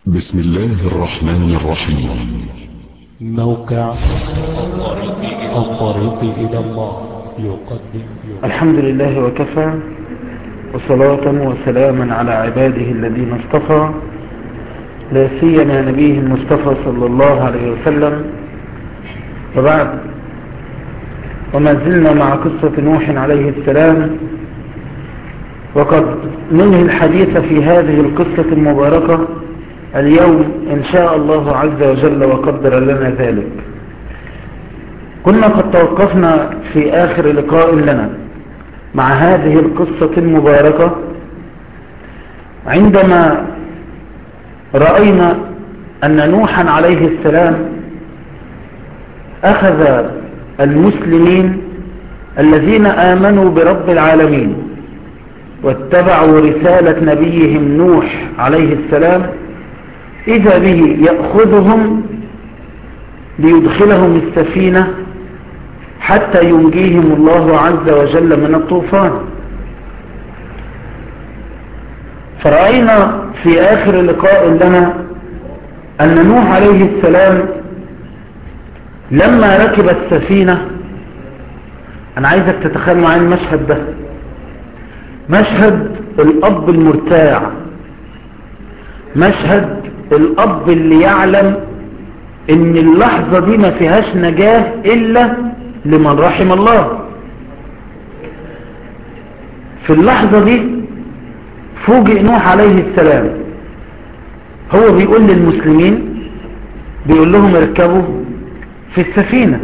بسم الله الرحمن الرحيم موقع الطريق إلى الله يقدم الحمد لله وكفى وصلاة وسلاما على عباده الذين اصطفى لا سيما نبيه المصطفى صلى الله عليه وسلم وبعد وما زلنا مع قصة نوح عليه السلام وقد ننهي الحديث في هذه القصة المباركة اليوم إن شاء الله عز وجل وقدر لنا ذلك كنا قد توقفنا في آخر لقاء لنا مع هذه القصة المباركة عندما رأينا أن نوحا عليه السلام أخذ المسلمين الذين آمنوا برب العالمين واتبعوا رسالة نبيهم نوح عليه السلام إذا به يأخذهم ليدخلهم السفينة حتى ينجيهم الله عز وجل من الطوفان فرأينا في آخر لقاء لنا أن نوح عليه السلام لما ركب السفينة أنا عايزك تتخيل معي المشهد ده مشهد الأب المرتاع مشهد الأب اللي يعلم ان اللحظة دي ما فيهاش نجاة إلا لمن رحم الله في اللحظة دي فوجئ نوح عليه السلام هو بيقول للمسلمين بيقول لهم اركبوا في السفينة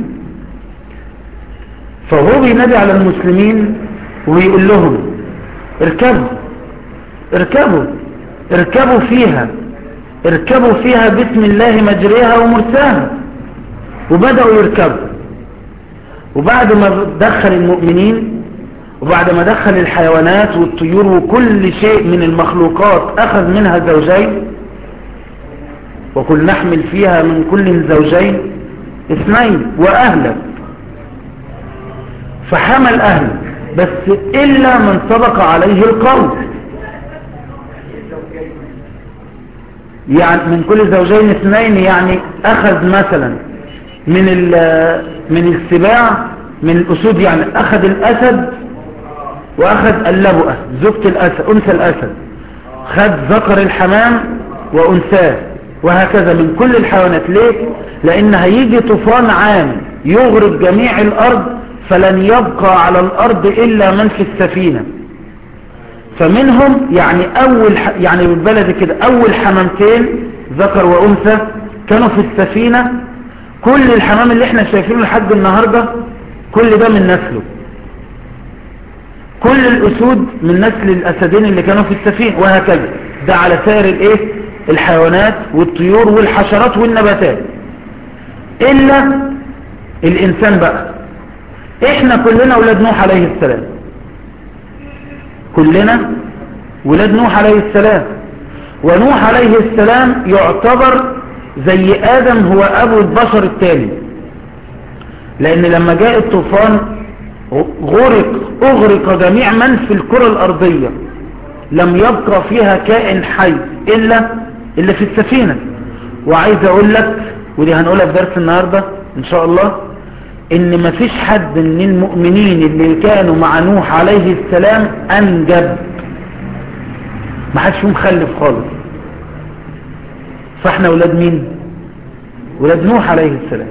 فهو بينادي على المسلمين وبيقول لهم اركبوا اركبوا اركبوا فيها اركبوا فيها بسم الله مجريها ومرساها وبدأوا يركبوا وبعد ما دخل المؤمنين وبعد ما دخل الحيوانات والطيور وكل شيء من المخلوقات أخذ منها زوجين وكل نحمل فيها من كل زوجين اثنين وأهلك فحمل أهلك بس إلا من سبق عليه القول يعني من كل زوجين اثنين يعني أخذ مثلا من من السباع من الأسود يعني أخذ الأسد وأخذ اللبؤة زوجة الأسد أنثى الأسد خد ذكر الحمام وأنثاه وهكذا من كل الحيوانات ليه لأن هيجي طوفان عام يغرق جميع الأرض فلن يبقى على الأرض إلا من في السفينة فمنهم يعني أول يعني بالبلد كده أول حمامتين ذكر وأنثى كانوا في السفينة كل الحمام اللي احنا شايفينه لحد النهاردة كل ده من نسله كل الأسود من نسل الأسدين اللي كانوا في السفينة وهكذا ده على سائر الايه الحيوانات والطيور والحشرات والنباتات إلا الإنسان بقى احنا كلنا أولاد نوح عليه السلام كلنا ولاد نوح عليه السلام ونوح عليه السلام يعتبر زي آدم هو أبو البشر التالي لأن لما جاء الطوفان غرق أغرق جميع من في الكرة الأرضية لم يبقى فيها كائن حي إلا إلا في السفينة وعايز أقول لك ودي هنقولها في درس النهاردة إن شاء الله ان مفيش حد من المؤمنين اللي كانوا مع نوح عليه السلام انجب ما حدش فيهم خلف خالص فاحنا ولاد مين ولاد نوح عليه السلام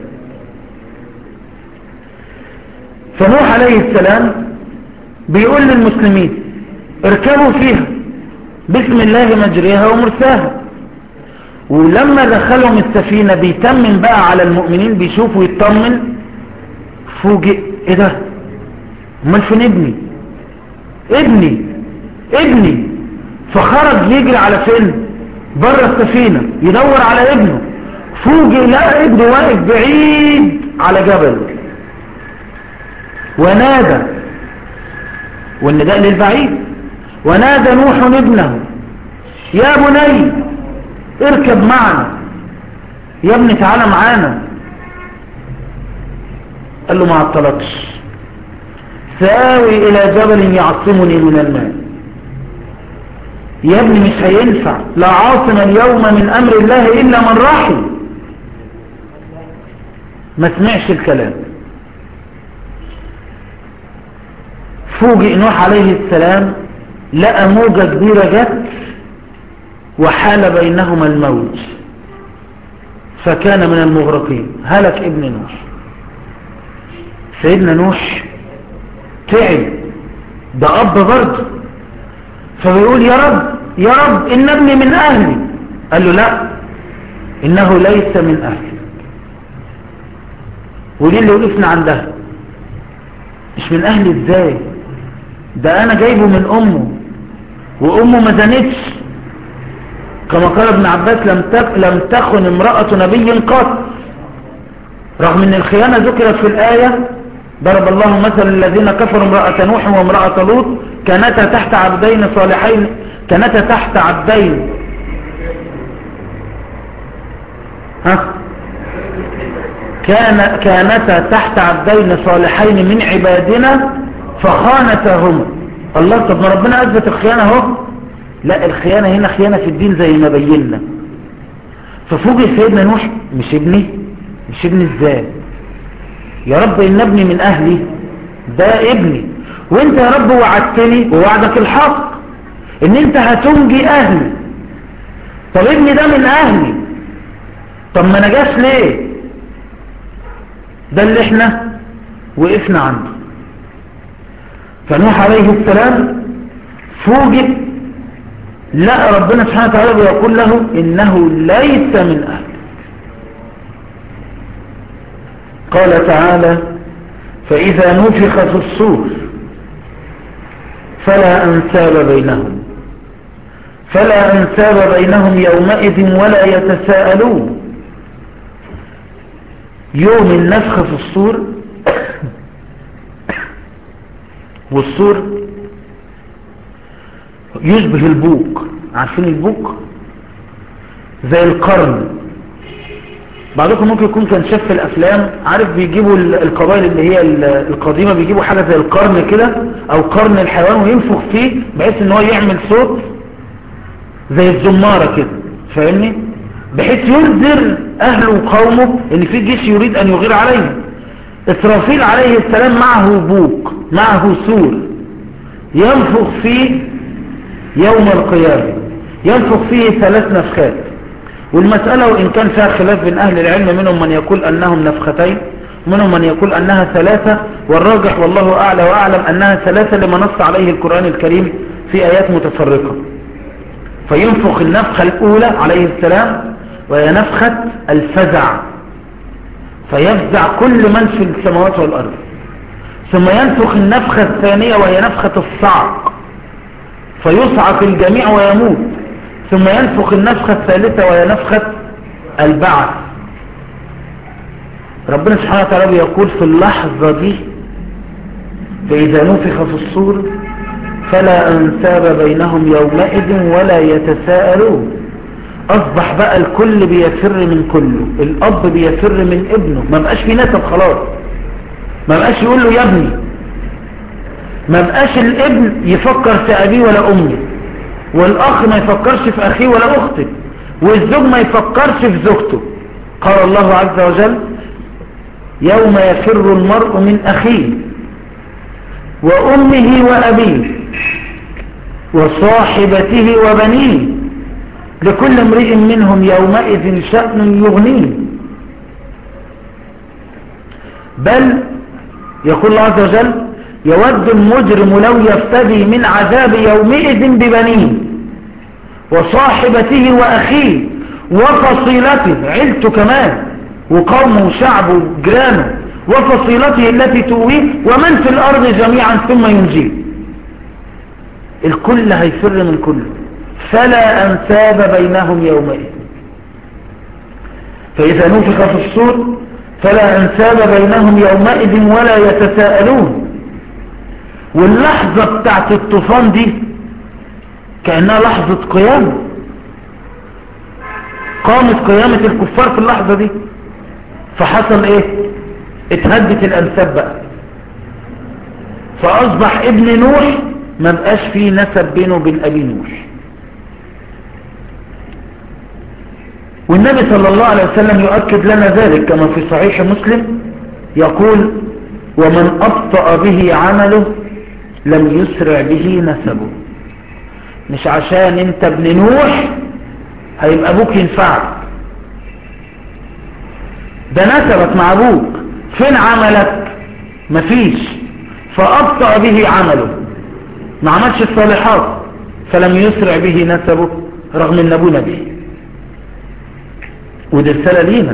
فنوح عليه السلام بيقول للمسلمين اركبوا فيها بسم الله مجريها ومرساها ولما دخلهم السفينة بيتمم بقى على المؤمنين بيشوفوا يطمن فوجئ ايه ده امال فين ابني ابني ابني فخرج يجري على فين بره السفينة يدور على ابنه فوجئ لقى ابنه واقف بعيد على جبل ونادى والنداء للبعيد ونادى نوح ابنه يا بني اركب معنا يا ابني تعالى معانا قال له ما عطلكش ساوي الى جبل يعصمني من الماء يا ابني مش هينفع لا عاصم اليوم من امر الله الا من رحم ما سمعش الكلام فوجئ نوح عليه السلام لقى موجة كبيرة جت وحال بينهما الموج فكان من المغرقين هلك ابن نوح سيدنا نوح تعب ده أب برضه فبيقول يا رب يا رب إن ابني من أهلي قال له لا إنه ليس من أهلي ودي اللي وقفنا عندها مش من أهلي إزاي ده أنا جايبه من أمه وأمه ما زنتش كما قال ابن عباس لم لم تخن امرأة نبي قط رغم ان الخيانة ذكرت في الآية ضرب الله مثل الذين كفروا امرأة نوح وامرأة لوط كانتا تحت عبدين صالحين كانتا تحت عبدين ها كان كانتا تحت عبدين صالحين من عبادنا فخانتهما الله طب ما ربنا اثبت الخيانه اهو لا الخيانه هنا خيانه في الدين زي ما بينا ففوجئ سيدنا نوح مش ابني مش ابني ازاي يا رب ان ابني من اهلي ده ابني وانت يا رب وعدتني ووعدك الحق ان انت هتنجي اهلي طب ابني ده من اهلي طب ما نجاش ليه ده اللي احنا وقفنا عنده فنوح عليه السلام فوجئ لا ربنا سبحانه وتعالى بيقول له انه ليس من اهل قال تعالى فاذا نفخ في الصور فلا انساب بينهم فلا انساب بينهم يومئذ ولا يتساءلون يوم النفخ في الصور والصور يشبه البوق عارفين البوق زي القرن بعضكم ممكن يكون كان شاف في الافلام عارف بيجيبوا القبائل اللي هي القديمه بيجيبوا حاجه زي القرن كده او قرن الحيوان وينفخ فيه بحيث ان هو يعمل صوت زي الزماره كده فاهمني بحيث ينذر اهله وقومه ان في جيش يريد ان يغير عليهم اسرافيل عليه السلام معه بوق معه سور ينفخ فيه يوم القيامة ينفخ فيه ثلاث نفخات والمسألة وإن كان فيها خلاف بين أهل العلم منهم من يقول أنهم نفختين منهم من يقول أنها ثلاثة والراجح والله أعلى وأعلم أنها ثلاثة لما نص عليه القرآن الكريم في آيات متفرقة فينفخ النفخة الأولى عليه السلام وهي نفخة الفزع فيفزع كل من في السماوات والأرض ثم ينفخ النفخة الثانية وهي نفخة الصعق فيصعق الجميع ويموت ثم ينفخ النفخة الثالثة وهي نفخة البعث ربنا سبحانه وتعالى يقول في اللحظة دي فإذا نفخ في الصور فلا أنساب بينهم يومئذ ولا يتساءلون أصبح بقى الكل بيفر من كله الأب بيفر من ابنه ما بقاش في نسب خلاص ما بقاش يقول له يا ابني ما بقاش الابن يفكر في أبيه ولا أمي والأخ ما يفكرش في أخيه ولا أخته والزوج ما يفكرش في زوجته قال الله عز وجل يوم يفر المرء من أخيه وأمه وأبيه وصاحبته وبنيه لكل امرئ منهم يومئذ شأن يغنيه بل يقول الله عز وجل يود المجرم لو يفتدي من عذاب يومئذ ببنيه وصاحبته وأخيه وفصيلته عيلته كمان وقومه وشعبه وجيرانه وفصيلته التي تؤويه ومن في الأرض جميعا ثم ينجيه الكل هيفر من كله فلا أنساب بينهم يومئذ فإذا نفخ في الصور فلا أنساب بينهم يومئذ ولا يتساءلون واللحظة بتاعت الطوفان دي كأنها لحظة قيامة قامت قيامة الكفار في اللحظة دي فحصل ايه اتهدت الانساب بقى فاصبح ابن نوح ما بقاش فيه نسب بينه وبين ابي نوح والنبي صلى الله عليه وسلم يؤكد لنا ذلك كما في صحيح مسلم يقول ومن أبطأ به عمله لم يسرع به نسبه مش عشان انت ابن نوح هيبقى ابوك ينفعك ده نسبك مع ابوك فين عملك مفيش فأبطأ به عمله ما عملش الصالحات فلم يسرع به نسبه رغم ان ابوه نبي ودي رسالة لينا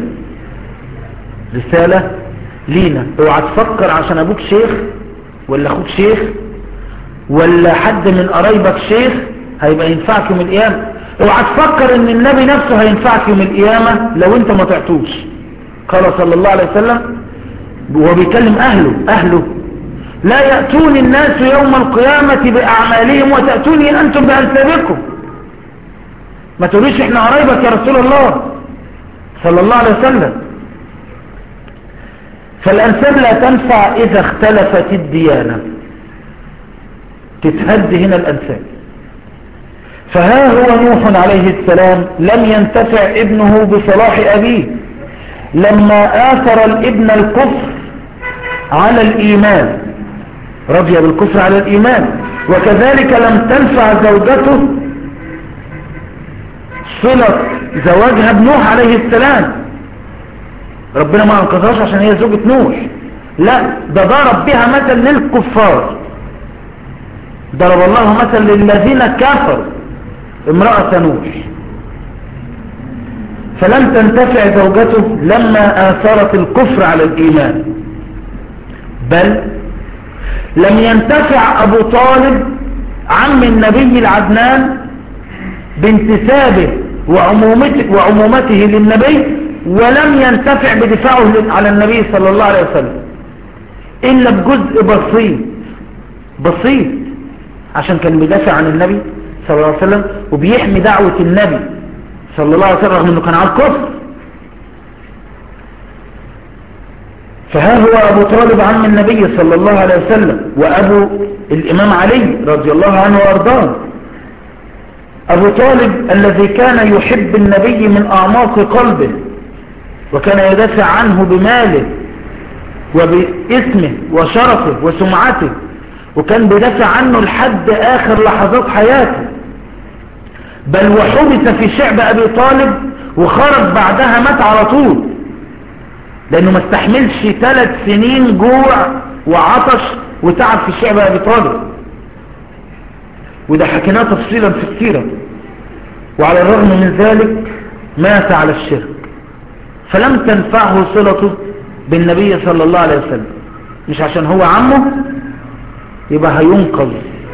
رسالة لينا اوعى تفكر عشان ابوك شيخ ولا اخوك شيخ ولا حد من قرايبك شيخ هيبقى ينفعك يوم القيامة اوعى تفكر ان النبي نفسه هينفعك يوم القيامة لو انت ما تعطوش قال صلى الله عليه وسلم وهو بيكلم اهله اهله لا يأتوني الناس يوم القيامة بأعمالهم وتأتوني أنتم بأنسابكم ما تقوليش احنا قرايبك يا رسول الله صلى الله عليه وسلم فالأنساب لا تنفع إذا اختلفت الديانة تتهد هنا الأنساب فها هو نوح عليه السلام لم ينتفع ابنه بصلاح أبيه لما آثر الابن الكفر على الإيمان رضي بالكفر على الإيمان وكذلك لم تنفع زوجته صلة زواجها بنوح عليه السلام ربنا ما انقذهاش عشان هي زوجة نوح لا ده ضرب بها مثل للكفار ضرب الله مثل للذين كفروا امرأة نوح فلم تنتفع زوجته لما آثرت الكفر على الإيمان بل لم ينتفع أبو طالب عم النبي العدنان بانتسابه وعمومته, وعمومته للنبي ولم ينتفع بدفاعه على النبي صلى الله عليه وسلم إلا بجزء بسيط بسيط عشان كان بيدافع عن النبي صلى الله عليه وسلم وبيحمي دعوة النبي صلى الله عليه وسلم رغم انه كان على الكفر فها هو أبو طالب عم النبي صلى الله عليه وسلم وأبو الإمام علي رضي الله عنه وأرضاه أبو طالب الذي كان يحب النبي من أعماق قلبه وكان يدافع عنه بماله وباسمه وشرفه وسمعته وكان بيدافع عنه لحد آخر لحظات حياته بل وحبس في شعب أبي طالب وخرج بعدها مات على طول لأنه ما استحملش ثلاث سنين جوع وعطش وتعب في شعب أبي طالب وده حكيناه تفصيلا في السيرة وعلى الرغم من ذلك مات على الشرك فلم تنفعه صلته بالنبي صلى الله عليه وسلم مش عشان هو عمه يبقى هينقذ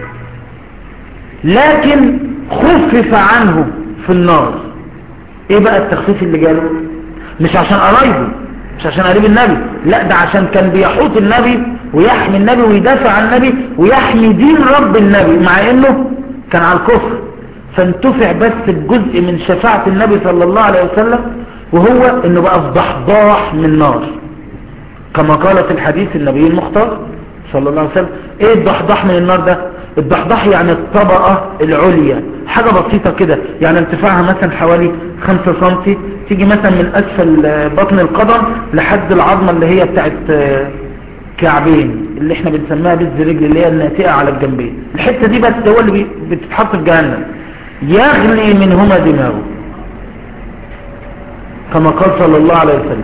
لكن خفف عنه في النار ايه بقى التخفيف اللي جاله مش عشان قرايبه مش عشان قريب النبي لا ده عشان كان بيحوط النبي ويحمي النبي ويدافع عن النبي ويحمي دين رب النبي مع انه كان على الكفر فانتفع بس بجزء من شفاعة النبي صلى الله عليه وسلم وهو انه بقى في ضحضاح من نار كما قال في الحديث النبي المختار صلى الله عليه وسلم ايه الضحضاح من النار ده الضحضاح يعني الطبقة العليا حاجة بسيطة كده يعني ارتفاعها مثلا حوالي 5 سم تيجي مثلا من اسفل بطن القدم لحد العظمة اللي هي بتاعت كعبين اللي احنا بنسميها بز رجل اللي هي الناتئة على الجنبين الحتة دي بس هو اللي بتتحط في جهنم يغلي منهما دماغه كما قال صلى الله عليه وسلم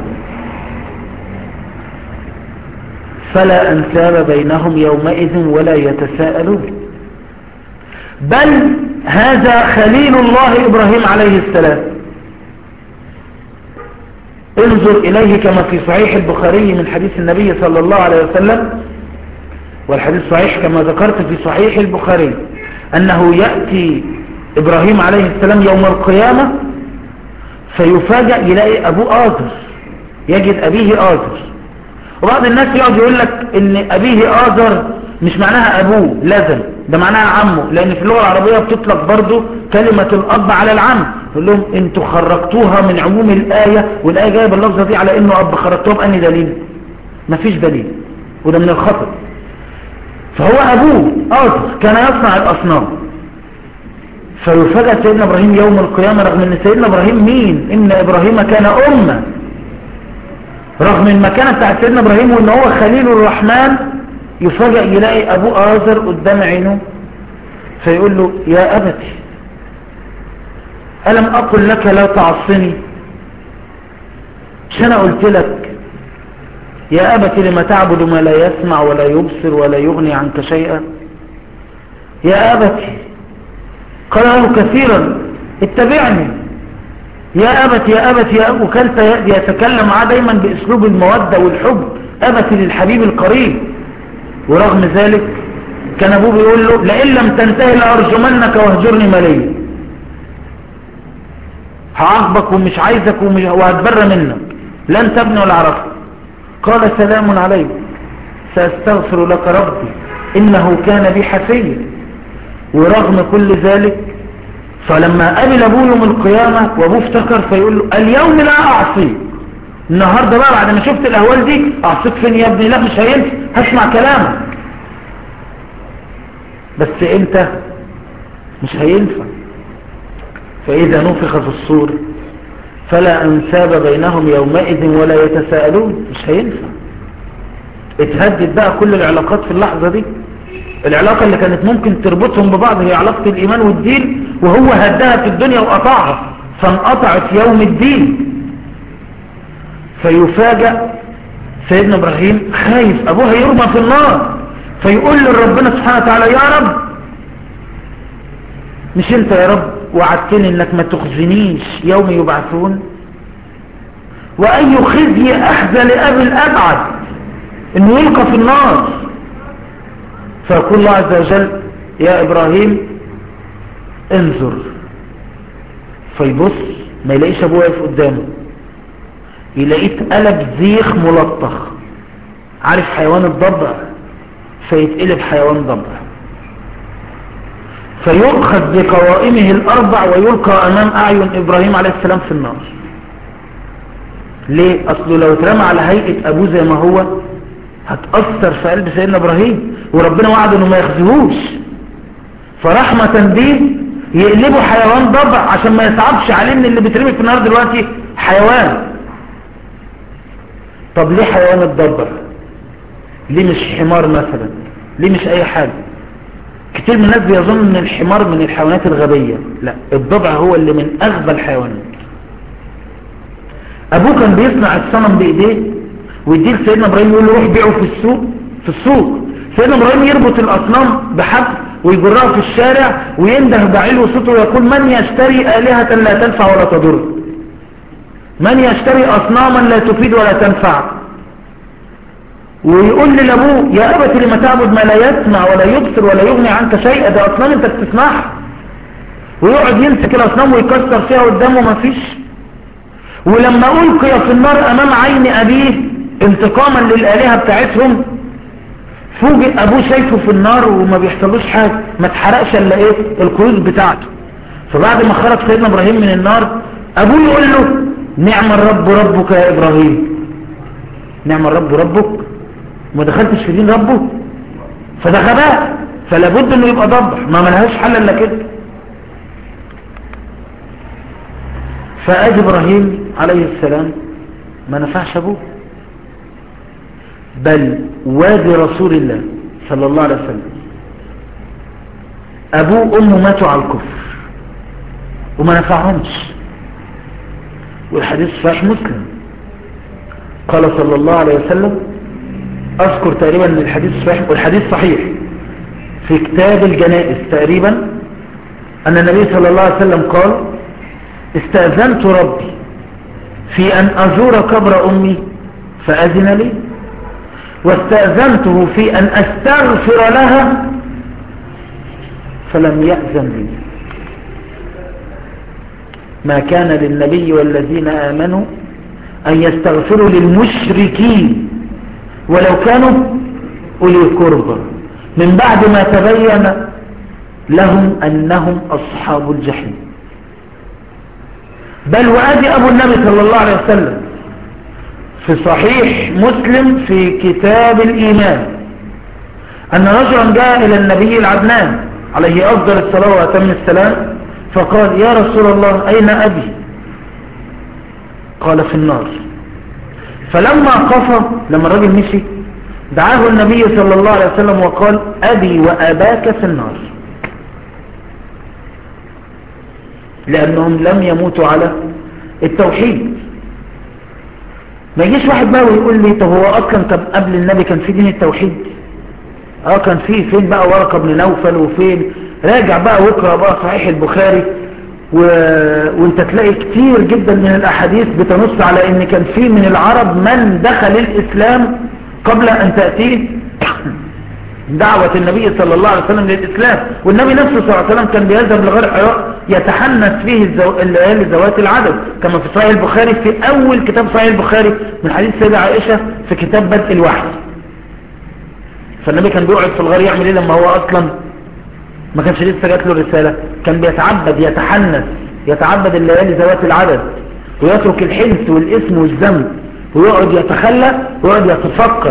فلا أنساب بينهم يومئذ ولا يتساءلون بل هذا خليل الله إبراهيم عليه السلام انظر إليه كما في صحيح البخاري من حديث النبي صلى الله عليه وسلم والحديث صحيح كما ذكرت في صحيح البخاري أنه يأتي إبراهيم عليه السلام يوم القيامة فيفاجأ يلاقي أبوه آذر يجد أبيه آذر وبعض الناس يقعد يقول لك ان ابيه آذر مش معناها ابوه لازم ده معناها عمه لان في اللغة العربية بتطلق برضو كلمة الاب على العم يقول لهم انتوا خرجتوها من عموم الآية والآية جاية باللفظة دي على انه اب خرجتوها بأني دليل مفيش دليل وده من الخطأ فهو ابوه آذر كان يصنع الاصنام فيفاجأ سيدنا إبراهيم يوم القيامة رغم أن سيدنا إبراهيم مين إن إبراهيم كان أمة رغم المكانة بتاعت سيدنا إبراهيم وأن هو خليل الرحمن يفاجأ يلاقي أبوه آذر قدام عينه فيقول له يا أبتي ألم أقل لك لا تعصني مش أنا قلت لك يا أبت لما تعبد ما لا يسمع ولا يبصر ولا يغني عنك شيئا يا أبت قال له كثيرا اتبعني يا أبت يا أبت يا أبو وكانت يتكلم معاه دايما بأسلوب المودة والحب أبت للحبيب القريب ورغم ذلك كان أبوه بيقول له لئن لم تنتهي لأرجمنك واهجرني مليا هعاقبك ومش عايزك ومش وهتبرى منك لن تبني ولا عرفت قال سلام عليك سأستغفر لك ربي إنه كان بي حفيا ورغم كل ذلك فلما قابل أبوه يوم القيامة وأبوه افتكر فيقول له اليوم لا أعصيك النهاردة بقى بعد ما شفت الأهوال دي أعصيك فين يا ابني لا مش هينفع هسمع كلامك بس انت مش هينفع فإذا نفخ في الصور فلا أنساب بينهم يومئذ ولا يتساءلون مش هينفع اتهدد بقى كل العلاقات في اللحظة دي العلاقة اللي كانت ممكن تربطهم ببعض هي علاقة الإيمان والدين وهو هدها في الدنيا وقطعها فانقطعت يوم الدين فيفاجأ سيدنا إبراهيم خايف أبوه يرمى في النار فيقول لربنا سبحانه وتعالى يا رب مش انت يا رب وعدتني انك ما تخزنيش يوم يبعثون واي خزي احزى لابي الابعد انه يلقى في النار فيقول الله عز وجل يا ابراهيم انظر فيبص ما يلاقيش ابوه واقف قدامه يلاقيه اتقلب زيخ ملطخ عارف حيوان الضبع فيتقلب حيوان ضبع فيؤخذ بقوائمه الأربع ويلقى أمام أعين إبراهيم عليه السلام في النار ليه؟ أصله لو اترمى على هيئة أبوه زي ما هو هتأثر في قلب سيدنا إبراهيم وربنا وعد أنه ما يخزهوش فرحمة بيه يقلبوا حيوان ضبع عشان ما يصعبش عليه ان اللي بيترمي في النار دلوقتي حيوان طب ليه حيوان الضبع ليه مش حمار مثلا ليه مش اي حاجة كتير من الناس بيظن ان الحمار من الحيوانات الغبية لا الضبع هو اللي من اغبى الحيوانات ابوه كان بيصنع الصنم بايديه ويديه لسيدنا ابراهيم يقول له روح بيعه في السوق في السوق سيدنا ابراهيم يربط الاصنام بحبل ويجرها في الشارع وينده بعيله صوته ويقول من يشتري آلهة لا تنفع ولا تضر من يشتري أصناما لا تفيد ولا تنفع ويقول لأبوه يا أبت لما تعبد ما لا يسمع ولا يبصر ولا يغني عنك شيئا ده أصنام أنت بتسمعها ويقعد يمسك الأصنام ويكسر فيها قدامه ما فيش ولما ألقي في النار أمام عين أبيه انتقاما للآلهة بتاعتهم فوجئ ابوه شايفه في النار وما بيحصلوش حاجة ما اتحرقش الا ايه الكروز بتاعته فبعد ما خرج سيدنا ابراهيم من النار ابوه يقول له نعم الرب ربك يا ابراهيم نعم الرب ربك ما دخلتش في دين ربه فده غباء فلا بد انه يبقى ضبح ما ملهاش حل الا كده فاجي ابراهيم عليه السلام ما نفعش ابوه بل وادي رسول الله صلى الله عليه وسلم أبوه وأمه ماتوا على الكفر وما نفعهمش والحديث صحيح مسلم قال صلى الله عليه وسلم أذكر تقريبا من الحديث صحيح والحديث صحيح في كتاب الجنائز تقريبا أن النبي صلى الله عليه وسلم قال استأذنت ربي في أن أزور قبر أمي فأذن لي واستأذنته في أن أستغفر لها فلم يأذن لي ما كان للنبي والذين آمنوا أن يستغفروا للمشركين ولو كانوا أولي قربى من بعد ما تبين لهم أنهم أصحاب الجحيم بل وأدي أبو النبي صلى الله عليه وسلم في صحيح مسلم في كتاب الإيمان أن رجلا جاء إلى النبي العدنان عليه أفضل الصلاة وأتم السلام فقال يا رسول الله أين أبي قال في النار فلما قفى لما الرجل مشي دعاه النبي صلى الله عليه وسلم وقال أبي وأباك في النار لأنهم لم يموتوا على التوحيد ما يجيش واحد بقى ويقول لي طب هو أصلا طب قبل النبي كان في دين التوحيد اه كان في فين بقى ورقة بن نوفل وفين راجع بقى واقرأ بقى صحيح البخاري و... وانت تلاقي كتير جدا من الاحاديث بتنص على ان كان في من العرب من دخل الاسلام قبل ان تأتيه دعوة النبي صلى الله عليه وسلم للإسلام والنبي نفسه صلى الله عليه وسلم كان بيذهب لغار حراء يتحنث فيه الزو... الليالي ذوات العدد كما في صحيح البخاري في أول كتاب صحيح البخاري من حديث سيدة عائشة في كتاب بدء الوحي فالنبي كان بيقعد في الغار يعمل ايه لما هو أصلا ما كانش لسه جات له الرسالة كان بيتعبد يتحنث يتعبد الليالي ذوات العدد ويترك الحنث والاسم والذنب ويقعد يتخلى ويقعد يتفكر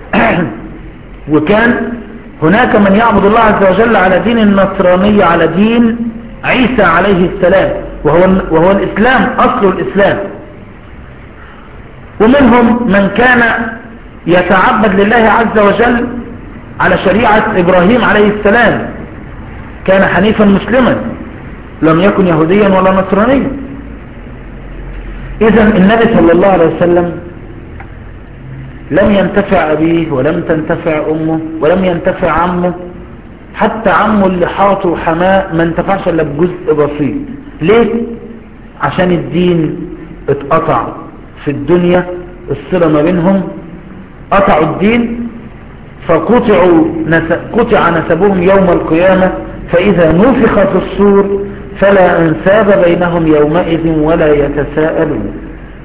وكان هناك من يعبد الله عز وجل على دين النصرانية على دين عيسى عليه السلام وهو, وهو الإسلام أصل الإسلام ومنهم من كان يتعبد لله عز وجل على شريعة إبراهيم عليه السلام كان حنيفا مسلما لم يكن يهوديا ولا نصرانيا إذا النبي صلى الله عليه وسلم لم ينتفع أبيه ولم تنتفع أمه ولم ينتفع عمه حتى عمه اللي حاطه وحماه ما انتفعش إلا بجزء بسيط ليه؟ عشان الدين اتقطع في الدنيا الصلة ما بينهم قطعوا الدين فقطعوا نس... قطع نسبهم يوم القيامة فإذا نفخ في الصور فلا أنساب بينهم يومئذ ولا يتساءلون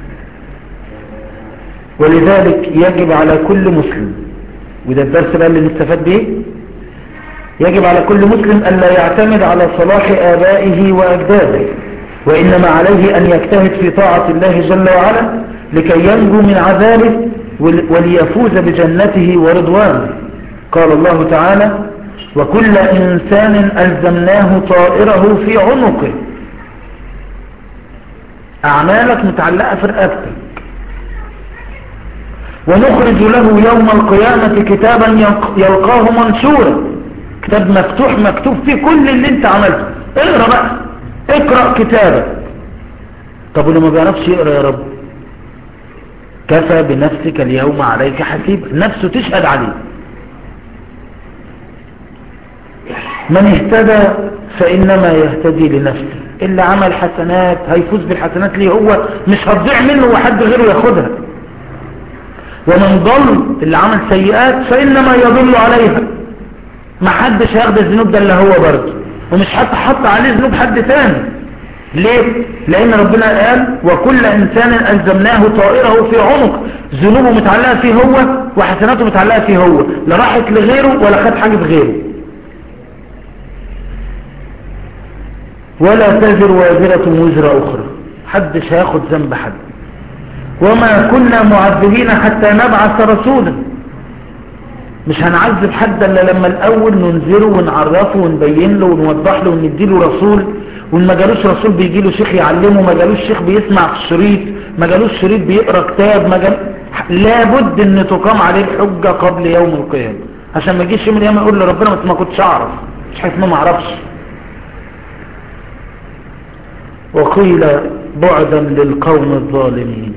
ولذلك يجب على كل مسلم وده الدرس بقى اللي نستفاد به يجب على كل مسلم ألا يعتمد على صلاح آبائه وأجداده وإنما عليه أن يجتهد في طاعة الله جل وعلا لكي ينجو من عذابه وليفوز بجنته ورضوانه قال الله تعالى وكل إنسان ألزمناه طائره في عنقه أعمالك متعلقة في رقبتك ونخرج له يوم القيامة كتابا يلقاه منشورا كتاب مفتوح مكتوب فيه كل اللي انت عملته اقرأ بقى اقرأ كتابك طب ولو ما بيعرفش يقرأ يا رب كفى بنفسك اليوم عليك حسيب نفسه تشهد عليه من اهتدى فإنما يهتدي لنفسه اللي عمل حسنات هيفوز بالحسنات ليه هو مش هتضيع منه وحد غيره ياخدها ومن ضل اللي عمل سيئات فإنما يضل عليها ما حدش هياخد الذنوب ده اللي هو برضه ومش حتى حط عليه ذنوب حد تاني ليه لان ربنا قال وكل انسان الزمناه طائره في عنق ذنوبه متعلقه فيه هو وحسناته متعلقه فيه هو لا راحت لغيره ولا خد حاجه غيره ولا تزر وازره وزر اخرى حدش هياخد ذنب حد وما كنا معذبين حتى نبعث رسولا مش هنعذب حد الا لما الاول ننذره ونعرفه ونبين له ونوضح له ونديله رسول وان ما جالوش رسول بيجي له شيخ يعلمه ما جالوش شيخ بيسمع في الشريط ما جالوش شريط بيقرا كتاب ما جال... لابد ان تقام عليه الحجه قبل يوم القيامه عشان ما يجيش يوم القيامه يقول لربنا ما كنتش اعرف مش حاجه ما اعرفش وقيل بعدا للقوم الظالمين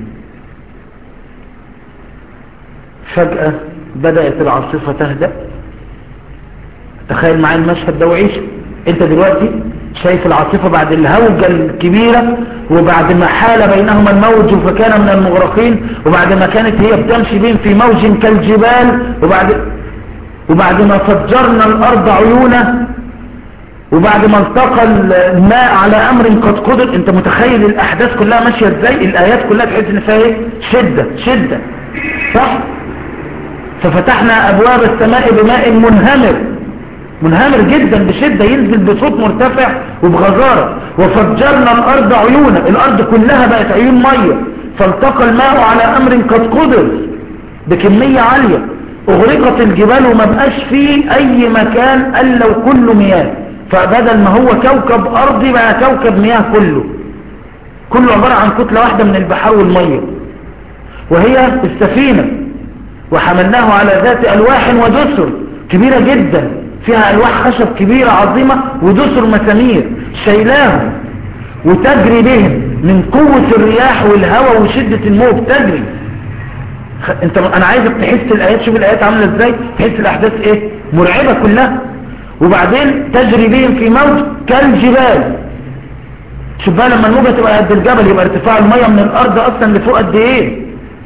فجأة بدأت العاصفة تهدأ تخيل معايا المشهد ده وعيش انت دلوقتي شايف العاصفة بعد الهوجة الكبيرة وبعد ما حال بينهما الموج فكان من المغرقين وبعد ما كانت هي بتمشي بين في موج كالجبال وبعد وبعد ما فجرنا الأرض عيونا وبعد ما التقى الماء على أمر قد قدر انت متخيل الأحداث كلها ماشية ازاي الآيات كلها تحس ان فيها ايه شدة شدة صح ففتحنا أبواب السماء بماء منهمر منهمر جدا بشدة ينزل بصوت مرتفع وبغزارة وفجرنا الأرض عيونا الأرض كلها بقت عيون مية فالتقى الماء على أمر قد قدر بكمية عالية أغرقت الجبال وما بقاش فيه أي مكان ألا وكله مياه فبدل ما هو كوكب أرضي بقى كوكب مياه كله كله عبارة عن كتلة واحدة من البحار والمية وهي السفينة وحملناه على ذات ألواح ودسر كبيرة جدا فيها ألواح خشب كبيرة عظيمة ودسر مسامير شايلاهم وتجري بهم من قوة الرياح والهواء وشدة الموج تجري خ... انت انا عايزك تحس الايات شوف الايات عامله ازاي تحس الاحداث ايه مرعبه كلها وبعدين تجري بهم في موج كالجبال شوف بقى لما الموجه تبقى قد الجبل يبقى ارتفاع الميه من الارض اصلا لفوق قد ايه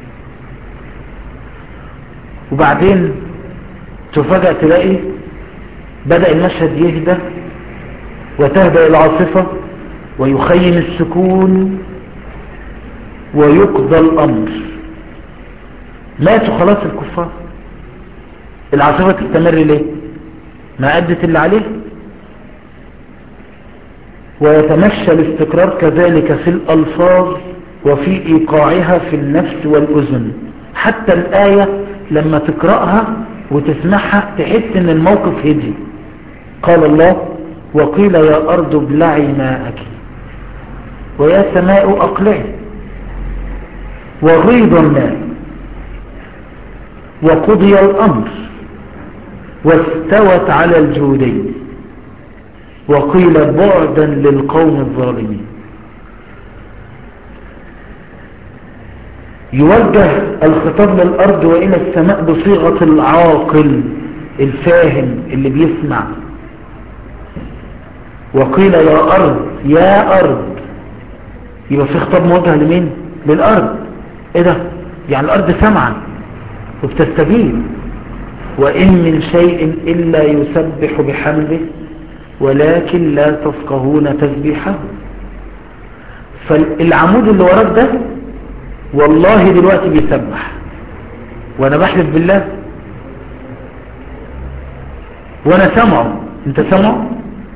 وبعدين تفاجأ تلاقي بدأ المشهد يهدى وتهدأ العاصفة ويخيم السكون ويقضى الأمر ماتوا خلاص الكفار العاصفة تستمر ليه ما أدت اللي عليه ويتمشى الاستقرار كذلك في الألفاظ وفي إيقاعها في النفس والأذن حتى الآية لما تقرأها وتسمعها تحس ان الموقف هدي قال الله وقيل يا أرض ابلعي ماءك ويا سماء أقلعي وغيض الماء وقضي الأمر واستوت على الجودين وقيل بعدا للقوم الظالمين يوجه الخطاب للأرض وإلى السماء بصيغة العاقل الفاهم اللي بيسمع وقيل يا أرض يا أرض يبقى في خطاب موجه لمين للأرض ايه ده يعني الأرض سمعا وبتستجيب وإن من شيء إلا يسبح بحمده ولكن لا تفقهون تسبيحه فالعمود اللي وراك ده والله دلوقتي بيسبح وانا بحلف بالله وانا سمعه انت سمعه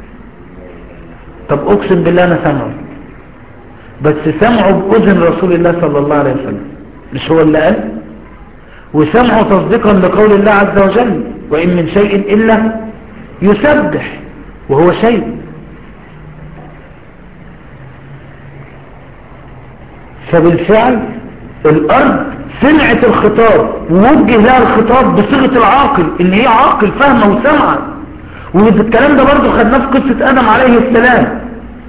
طب اقسم بالله انا سمعه بس سمعه باذن رسول الله صلى الله عليه وسلم مش هو اللي قال وسمعه تصديقا لقول الله عز وجل وان من شيء الا يسبح وهو شيء فبالفعل الارض سمعت الخطاب ووجه لها الخطاب بصيغه العاقل ان هي عاقل فاهمه وسامعه والكلام ده برضو خدناه في قصه ادم عليه السلام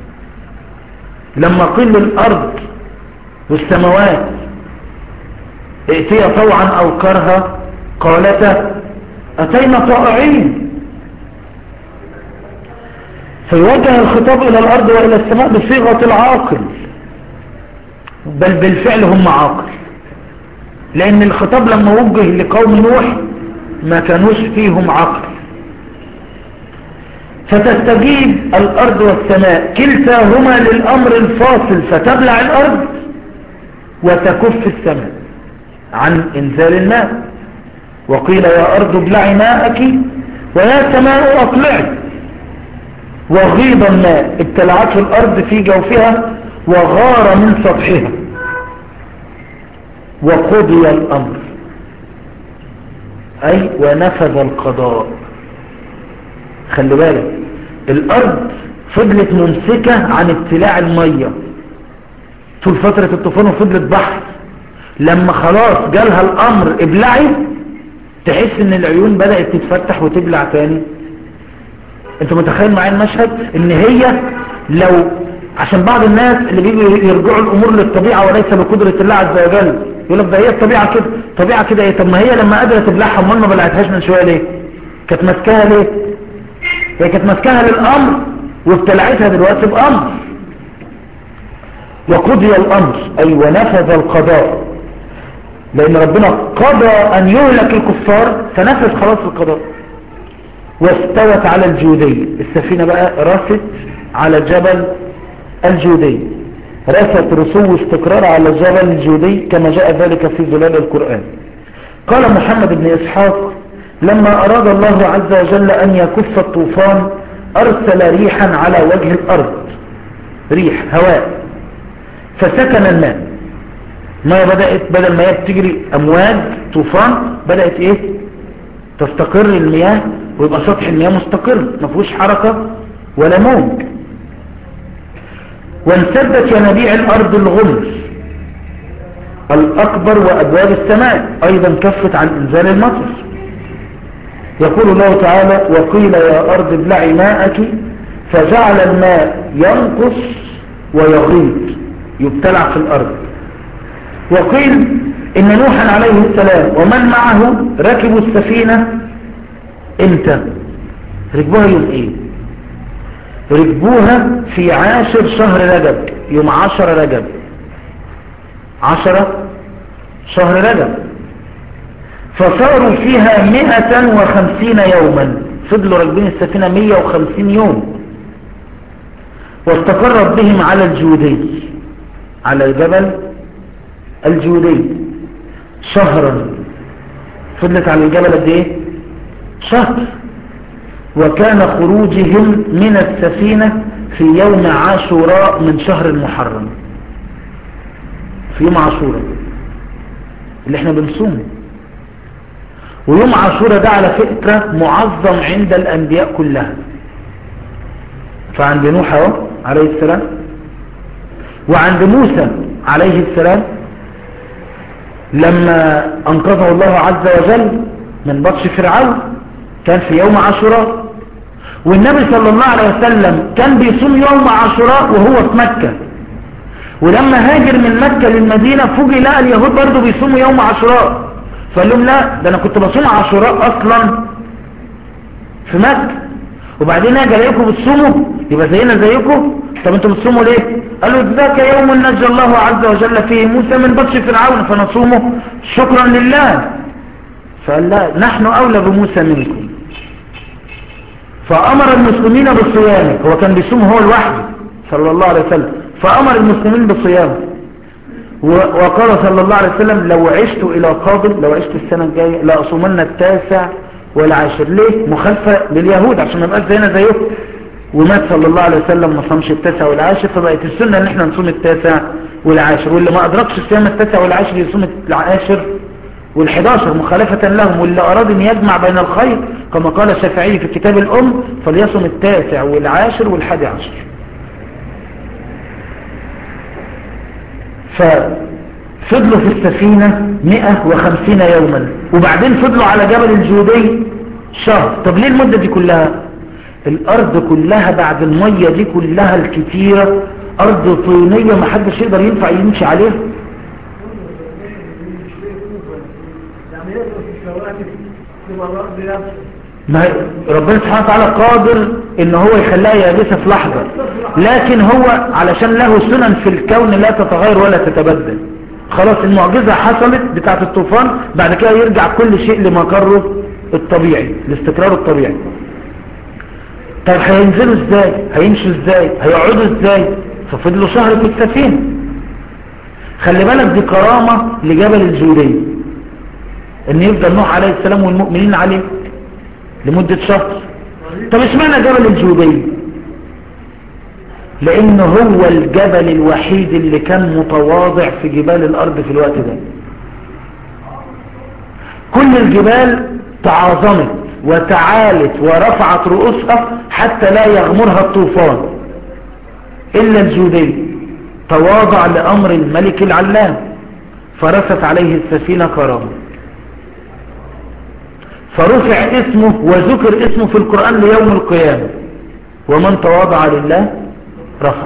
لما قيل للارض والسماوات ائتيا طوعا او كرها قالتا اتينا طائعين فيوجه الخطاب الى الارض والى السماء بصيغه العاقل بل بالفعل هم عاقل لان الخطاب لما وجه لقوم نوح ما كانوش فيهم عقل فتستجيب الارض والسماء كلتاهما للامر الفاصل فتبلع الارض وتكف السماء عن انزال الماء وقيل يا ارض ابلعي ماءك ويا سماء اقلعي وغيض الماء ابتلعته الارض في جوفها وغار من سطحها وقضي الأمر أي ونفذ القضاء خلي بالك الأرض فضلت ممسكة عن ابتلاع المية طول فترة الطوفان وفضلت بحر لما خلاص جالها الأمر ابلعي تحس ان العيون بدأت تتفتح وتبلع تاني انت متخيل معايا المشهد ان هي لو عشان بعض الناس اللي بيجوا يرجعوا الامور للطبيعة وليس لقدرة الله عز وجل يقول لك ده هي الطبيعة كده طبيعة كده ايه طب ما هي لما قدرت تبلعها امال ما بلعتهاش من شوية ليه كانت ماسكاها ليه هي كانت ماسكاها للامر وابتلعتها دلوقتي بامر وقضي الامر اي ونفذ القضاء لان ربنا قضى ان يهلك الكفار فنفذ خلاص القضاء واستوت على الجودية السفينة بقى رست على جبل الجودي رست رسو استقرار على جبل الجودي كما جاء ذلك في ظلال القرآن قال محمد بن إسحاق لما أراد الله عز وجل أن يكف الطوفان أرسل ريحا على وجه الأرض ريح هواء فسكن الماء ما بدأت بدل ما هي بتجري أمواج طوفان بدأت إيه تستقر المياه ويبقى سطح المياه مستقر ما فيهوش حركة ولا موج وانسدت ينابيع الأرض الغمر الأكبر وأبواب السماء أيضا كفت عن إنزال المطر يقول الله تعالى وقيل يا أرض ابلعي ماءك فجعل الماء ينقص ويغيض يبتلع في الأرض وقيل إن نوحا عليه السلام ومن معه ركبوا السفينة امتى ركبوها يوم ايه ركبوها في عاشر شهر رجب يوم عشر رجب عشرة شهر رجب فصاروا فيها مئة وخمسين يوما فضلوا راكبين السفينة مية وخمسين يوم واستقرت بهم على الجودي على الجبل الجودي شهرا فضلت على الجبل قد ايه شهر وكان خروجهم من السفينة في يوم عاشوراء من شهر المحرم في يوم عاشوراء اللي احنا بنصومه ويوم عاشوراء ده على فكرة معظم عند الأنبياء كلها فعند نوح اهو عليه السلام وعند موسى عليه السلام لما أنقذه الله عز وجل من بطش فرعون كان في يوم عاشوراء والنبي صلى الله عليه وسلم كان بيصوم يوم عاشوراء وهو في مكة ولما هاجر من مكة للمدينة فوجئ لقى اليهود برضه بيصوموا يوم عاشوراء فقال لهم لا ده انا كنت بصوم عاشوراء اصلا في مكة وبعدين اجي الاقيكم بتصوموا يبقى زينا زيكم طب انتوا بتصوموا ليه قالوا ذاك يوم نجى الله عز وجل فيه موسى من بطش فرعون فنصومه شكرا لله فقال لا نحن اولى بموسى منكم فامر المسلمين بالصيام هو كان بيصوم هو لوحده صلى الله عليه وسلم فامر المسلمين بالصيام وقال صلى الله عليه وسلم لو عشت الى قابل لو عشت السنة الجاية لاصومن التاسع والعاشر ليه مخالفة لليهود عشان ما يبقاش زينا زيهم ومات صلى الله عليه وسلم ما صامش التاسع والعاشر فبقت السنة ان احنا نصوم التاسع والعاشر واللي ما ادركش صيام التاسع والعاشر يصوم العاشر وال11 مخالفة لهم واللي اراد ان يجمع بين الخير كما قال الشافعي في كتاب الام فليصم التاسع والعاشر والحادي عشر ففضلوا في السفينة 150 يوما وبعدين فضلوا على جبل الجودي شهر طب ليه المدة دي كلها الارض كلها بعد المية دي كلها الكتيرة ارض طينية ما حدش يقدر ينفع يمشي عليها ما ربنا سبحانه وتعالى قادر ان هو يخليها يابسة في لحظة لكن هو علشان له سنن في الكون لا تتغير ولا تتبدل خلاص المعجزة حصلت بتاعة الطوفان بعد كده يرجع كل شيء لمقره الطبيعي لاستقراره الطبيعي طب هينزلوا ازاي هيمشوا ازاي هيقعدوا ازاي ففضلوا شهر في السفينة خلي بالك دي كرامة لجبل الجودية ان يفضل نوح عليه السلام والمؤمنين عليه لمدة شهر طب اشمعنى جبل الجودية لان هو الجبل الوحيد اللي كان متواضع في جبال الارض في الوقت ده كل الجبال تعاظمت وتعالت ورفعت رؤوسها حتى لا يغمرها الطوفان إلا الجودي تواضع لأمر الملك العلام فرست عليه السفينة كرامة فرفع اسمه وذكر اسمه في القرآن ليوم القيامة ومن تواضع لله رفع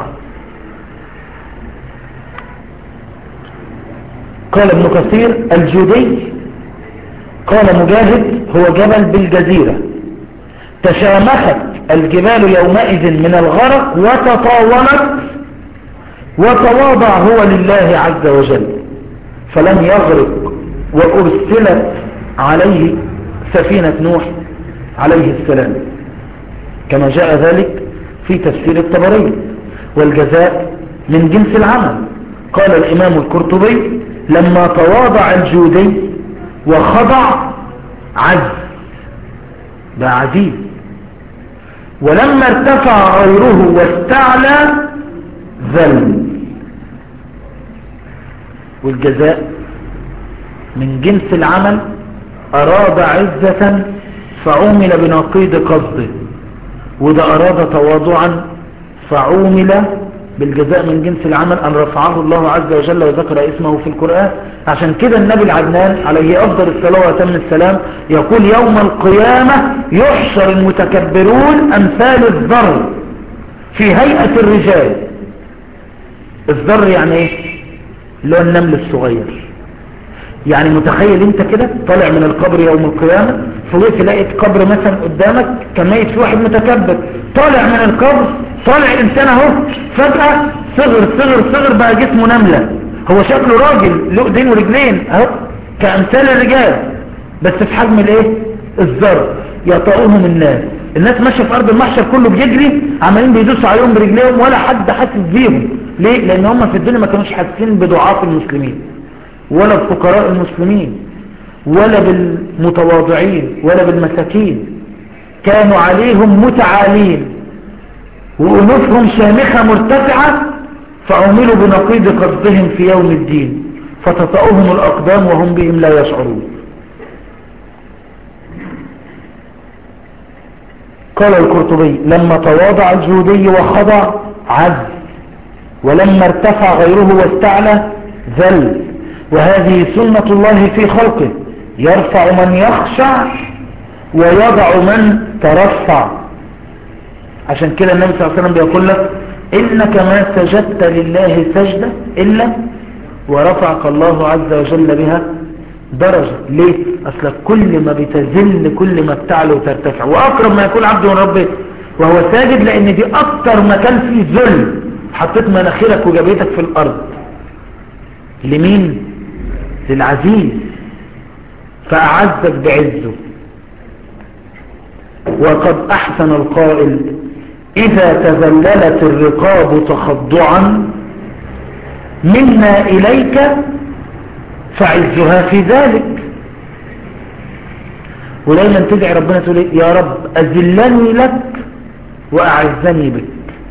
قال ابن كثير الجودي قال مجاهد هو جبل بالجزيرة تشامخت الجبال يومئذ من الغرق وتطاولت وتواضع هو لله عز وجل فلم يغرق وأرسلت عليه سفينة نوح عليه السلام كما جاء ذلك في تفسير الطبري والجزاء من جنس العمل قال الإمام القرطبي لما تواضع الجودي وخضع عز ده عزيز ولما ارتفع غيره واستعلى ذل والجزاء من جنس العمل أراد عزة فعمل بنقيض قصده وده أراد تواضعا فعومل بالجزاء من جنس العمل أن رفعه الله عز وجل وذكر اسمه في القرآن عشان كده النبي العدنان عليه أفضل الصلاة وتم السلام يقول يوم القيامة يحشر المتكبرون أمثال الذر في هيئة الرجال الذر يعني ايه اللي هو النمل الصغير يعني متخيل انت كده طالع من القبر يوم القيامة فوقت لقيت قبر مثلا قدامك كان ميت في واحد متكبر طالع من القبر طالع انسان اهو فجأة صغر صغر صغر بقى جسمه نملة هو شكله راجل له ايدين ورجلين اهو كامثال الرجال بس في حجم الايه الذر يطأهم الناس الناس ماشيه في ارض المحشر كله بيجري عمالين بيدوسوا عليهم برجليهم ولا حد حاسس بيهم ليه لان هم في الدنيا ما كانوش حاسين بضعاف المسلمين ولا بفقراء المسلمين ولا بالمتواضعين ولا بالمساكين كانوا عليهم متعالين وأنوفهم شامخة مرتفعة فعملوا بنقيض قصدهم في يوم الدين فتطأهم الأقدام وهم بهم لا يشعرون قال القرطبي لما تواضع الجودي وخضع عز ولما ارتفع غيره واستعلى ذل وهذه سنة الله في خلقه يرفع من يخشع ويضع من ترفع عشان كده النبي صلى الله عليه وسلم بيقول لك إنك ما سجدت لله سجدة إلا ورفعك الله عز وجل بها درجة ليه أصلك كل ما بتذل كل ما بتعلو وترتفع وأقرب ما يكون عبد من ربه وهو ساجد لأن دي أكتر مكان فيه ذل حطيت مناخيرك وجبهتك في الأرض لمين للعزيز فأعزك بعزه وقد أحسن القائل إذا تذللت الرقاب تخضعا منا إليك فعزها في ذلك ودايما تدعي ربنا تقول إيه؟ يا رب أذلني لك وأعزني بك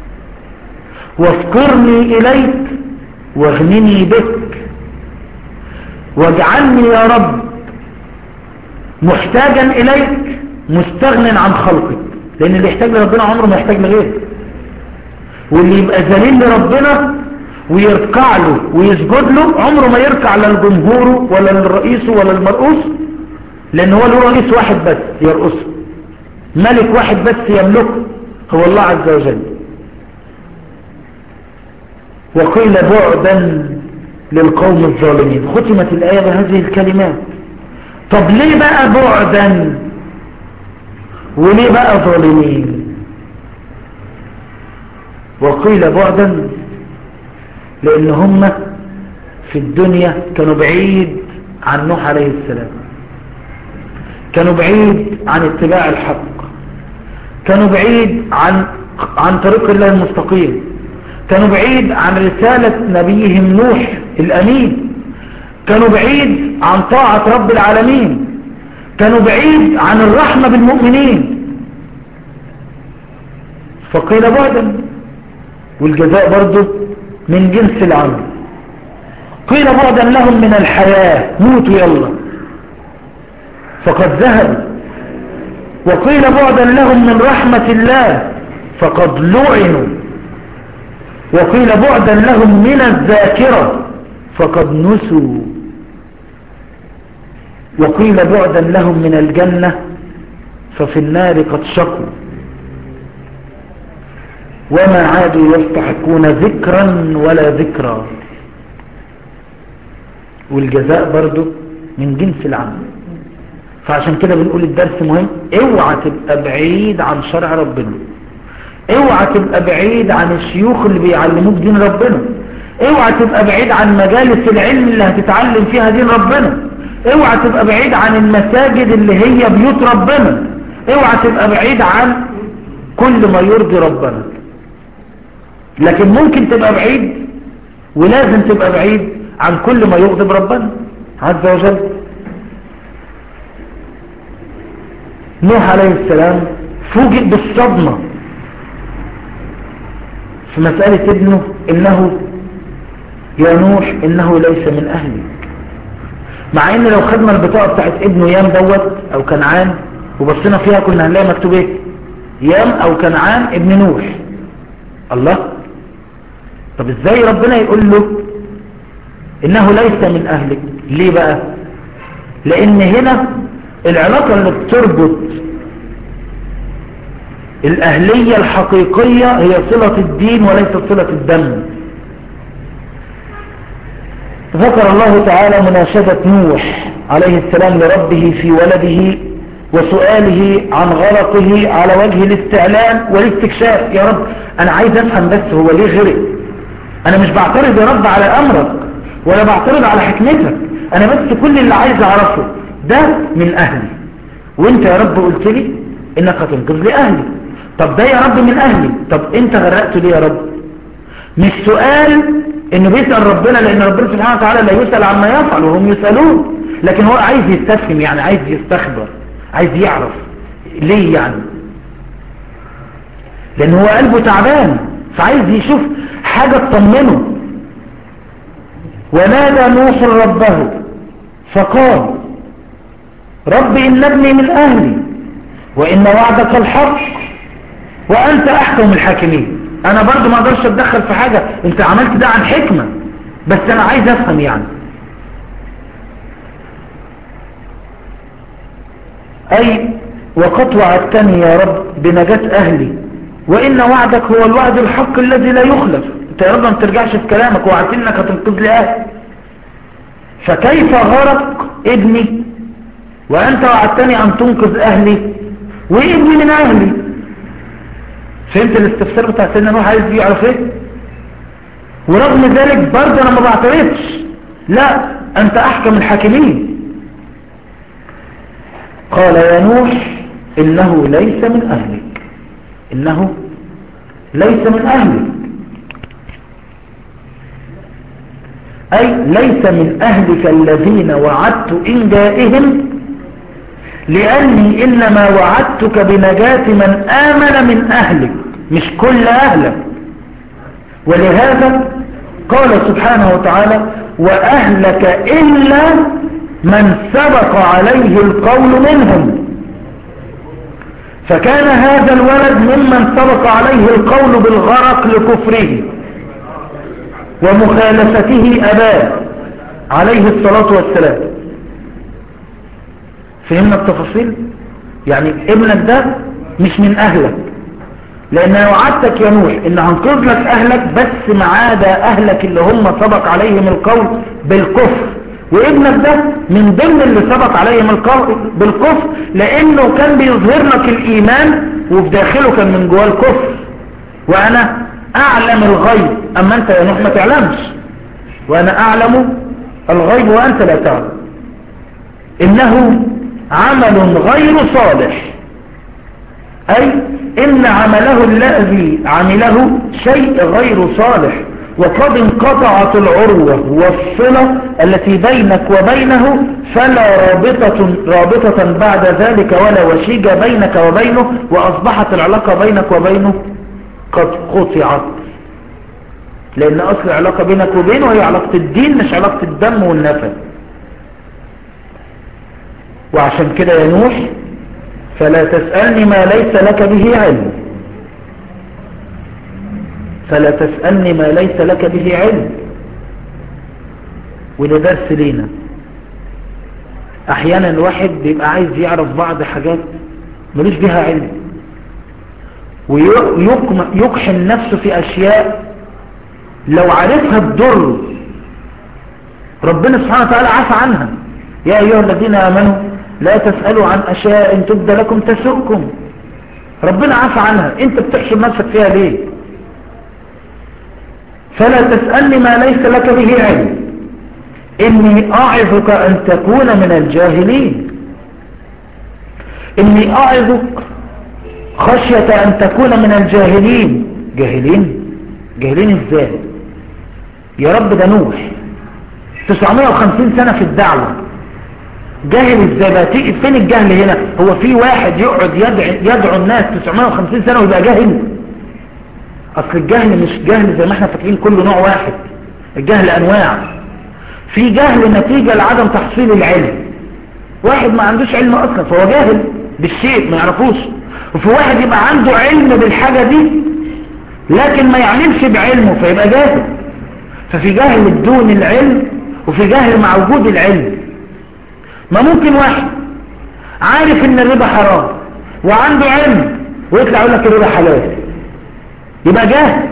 واذكرني إليك واغنني بك واجعلني يا رب محتاجا إليك مستغن عن خلقك لأن اللي يحتاج لربنا عمره ما يحتاج لغيره واللي يبقى ذليل لربنا ويركع له ويسجد له عمره ما يركع لا لجمهوره ولا للرئيس ولا المرؤوس لأن هو له رئيس واحد بس يرقصه ملك واحد بس يملكه هو الله عز وجل وقيل بعدا للقوم الظالمين ختمت الآية بهذه الكلمات طب ليه بقى بعدا وليه بقى ظالمين وقيل بعدا لان هم في الدنيا كانوا بعيد عن نوح عليه السلام كانوا بعيد عن اتباع الحق كانوا بعيد عن عن طريق الله المستقيم كانوا بعيد عن رسالة نبيهم نوح الأمين كانوا بعيد عن طاعة رب العالمين كانوا بعيد عن الرحمة بالمؤمنين فقيل بعدا والجزاء برضه من جنس العمل قيل بعدا لهم من الحياة موتوا يلا فقد ذهب وقيل بعدا لهم من رحمة الله فقد لعنوا وقيل بعدا لهم من الذاكرة فقد نسوا وقيل بعدا لهم من الجنة ففي النار قد شقوا وما عادوا يستحقون ذكرا ولا ذكرى والجزاء برضو من جنس العمل فعشان كده بنقول الدرس مهم اوعى تبقى بعيد عن شرع ربنا اوعى تبقى بعيد عن الشيوخ اللي بيعلموك دين ربنا اوعى تبقى بعيد عن مجالس العلم اللي هتتعلم فيها دين ربنا اوعى تبقى بعيد عن المساجد اللي هي بيوت ربنا اوعى تبقى بعيد عن كل ما يرضي ربنا لكن ممكن تبقى بعيد ولازم تبقى بعيد عن كل ما يغضب ربنا عز وجل نوح عليه السلام فوجئ بالصدمة في مسألة ابنه إنه يا نوح إنه ليس من أهلك مع إن لو خدنا البطاقة بتاعت ابنه يام دوت أو كنعان وبصينا فيها كنا هنلاقي مكتوب إيه يام او كنعان ابن نوح الله طب ازاي ربنا يقول له انه ليس من اهلك ليه بقى لان هنا العلاقة اللي بتربط الاهلية الحقيقية هي صلة الدين وليست صلة الدم ذكر الله تعالى مناشدة نوح عليه السلام لربه في ولده وسؤاله عن غرقه على وجه الاستعلام والاستكشاف يا رب انا عايز افهم بس هو ليه غرق انا مش بعترض يا رب على امرك ولا بعترض على حكمتك انا بس كل اللي عايز اعرفه ده من اهلي وانت يا رب قلت لي انك هتنقذ لي اهلي طب ده يا رب من اهلي طب انت غرقته ليه يا رب مش سؤال انه بيسأل ربنا لان ربنا سبحانه وتعالى لا يسأل عما يفعل وهم يسألون لكن هو عايز يستفهم يعني عايز يستخبر عايز يعرف ليه يعني لان هو قلبه تعبان فعايز يشوف حاجة تطمنه ونادى نوح ربه فقال رب إن ابني من أهلي وإن وعدك الحق وأنت أحكم الحاكمين أنا برضو ما أقدرش أتدخل في حاجة أنت عملت ده عن حكمة بس أنا عايز أفهم يعني أي وقد وعدتني يا رب بنجاة أهلي وإن وعدك هو الوعد الحق الذي لا يخلف أنت يا رب ما ترجعش في كلامك وعدتني أنك هتنقذ لي أهلي فكيف غرق ابني وأنت وعدتني أن تنقذ أهلي وابني من أهلي فهمت الاستفسار بتاع سيدنا نوح عايز يعرف ايه ورغم ذلك برضه انا ما بعترضش لا انت احكم الحاكمين قال يا نوح انه ليس من اهلك انه ليس من اهلك اي ليس من اهلك الذين وعدت انجائهم لاني انما وعدتك بنجاة من امن من اهلك مش كل اهلك ولهذا قال سبحانه وتعالى واهلك الا من سبق عليه القول منهم فكان هذا الولد ممن سبق عليه القول بالغرق لكفره ومخالفته أباه عليه الصلاة والسلام فهمنا التفاصيل يعني ابنك ده مش من أهلك لأن أنا وعدتك يا نوح إن هنقذ لك أهلك بس ما عدا أهلك اللي هم سبق عليهم القول بالكفر وابنك ده من ضمن اللي سبق عليهم القول بالكفر لأنه كان بيظهر لك الإيمان وفي داخله كان من جواه الكفر وأنا أعلم الغيب أما أنت يا نوح ما تعلمش وأنا أعلم الغيب وأنت لا تعلم إنه عمل غير صالح أي إن عمله الذي عمله شيء غير صالح وقد انقطعت العروة والصلة التي بينك وبينه فلا رابطة, رابطة بعد ذلك ولا وشيج بينك وبينه وأصبحت العلاقة بينك وبينه قد قطعت لأن أصل العلاقة بينك وبينه هي علاقة الدين مش علاقة الدم والنفس وعشان كده يا نوح فلا تسألني ما ليس لك به علم فلا تسألني ما ليس لك به علم وده درس لينا احيانا الواحد بيبقى عايز يعرف بعض حاجات ملوش بيها علم ويقحم نفسه في اشياء لو عرفها بضر ربنا سبحانه وتعالى عفى عنها يا ايها الذين امنوا لا تسألوا عن اشياء ان تبدى لكم تسؤكم ربنا عفى عنها انت بتحشر نفسك فيها ليه فلا تسألني ما ليس لك به علم إني أعظك أن تكون من الجاهلين إني أعظك خشية أن تكون من الجاهلين جاهلين جاهلين إزاي يا رب ده نوح 950 سنة في الدعوة جاهل ازاي بقى فين الجهل هنا هو في واحد يقعد يدعو, يدعو الناس 950 سنة ويبقى جاهل اصل الجهل مش جهل زي ما احنا فاكرين كله نوع واحد الجهل انواع في جهل نتيجة لعدم تحصيل العلم واحد ما عندوش علم اصلا فهو جاهل بالشيء ما يعرفوش وفي واحد يبقى عنده علم بالحاجة دي لكن ما يعملش بعلمه فيبقى جاهل ففي جهل دون العلم وفي جهل مع وجود العلم ما ممكن واحد عارف ان الربا حرام وعنده علم ويطلع يقول لك الربا حلال يبقى جاهل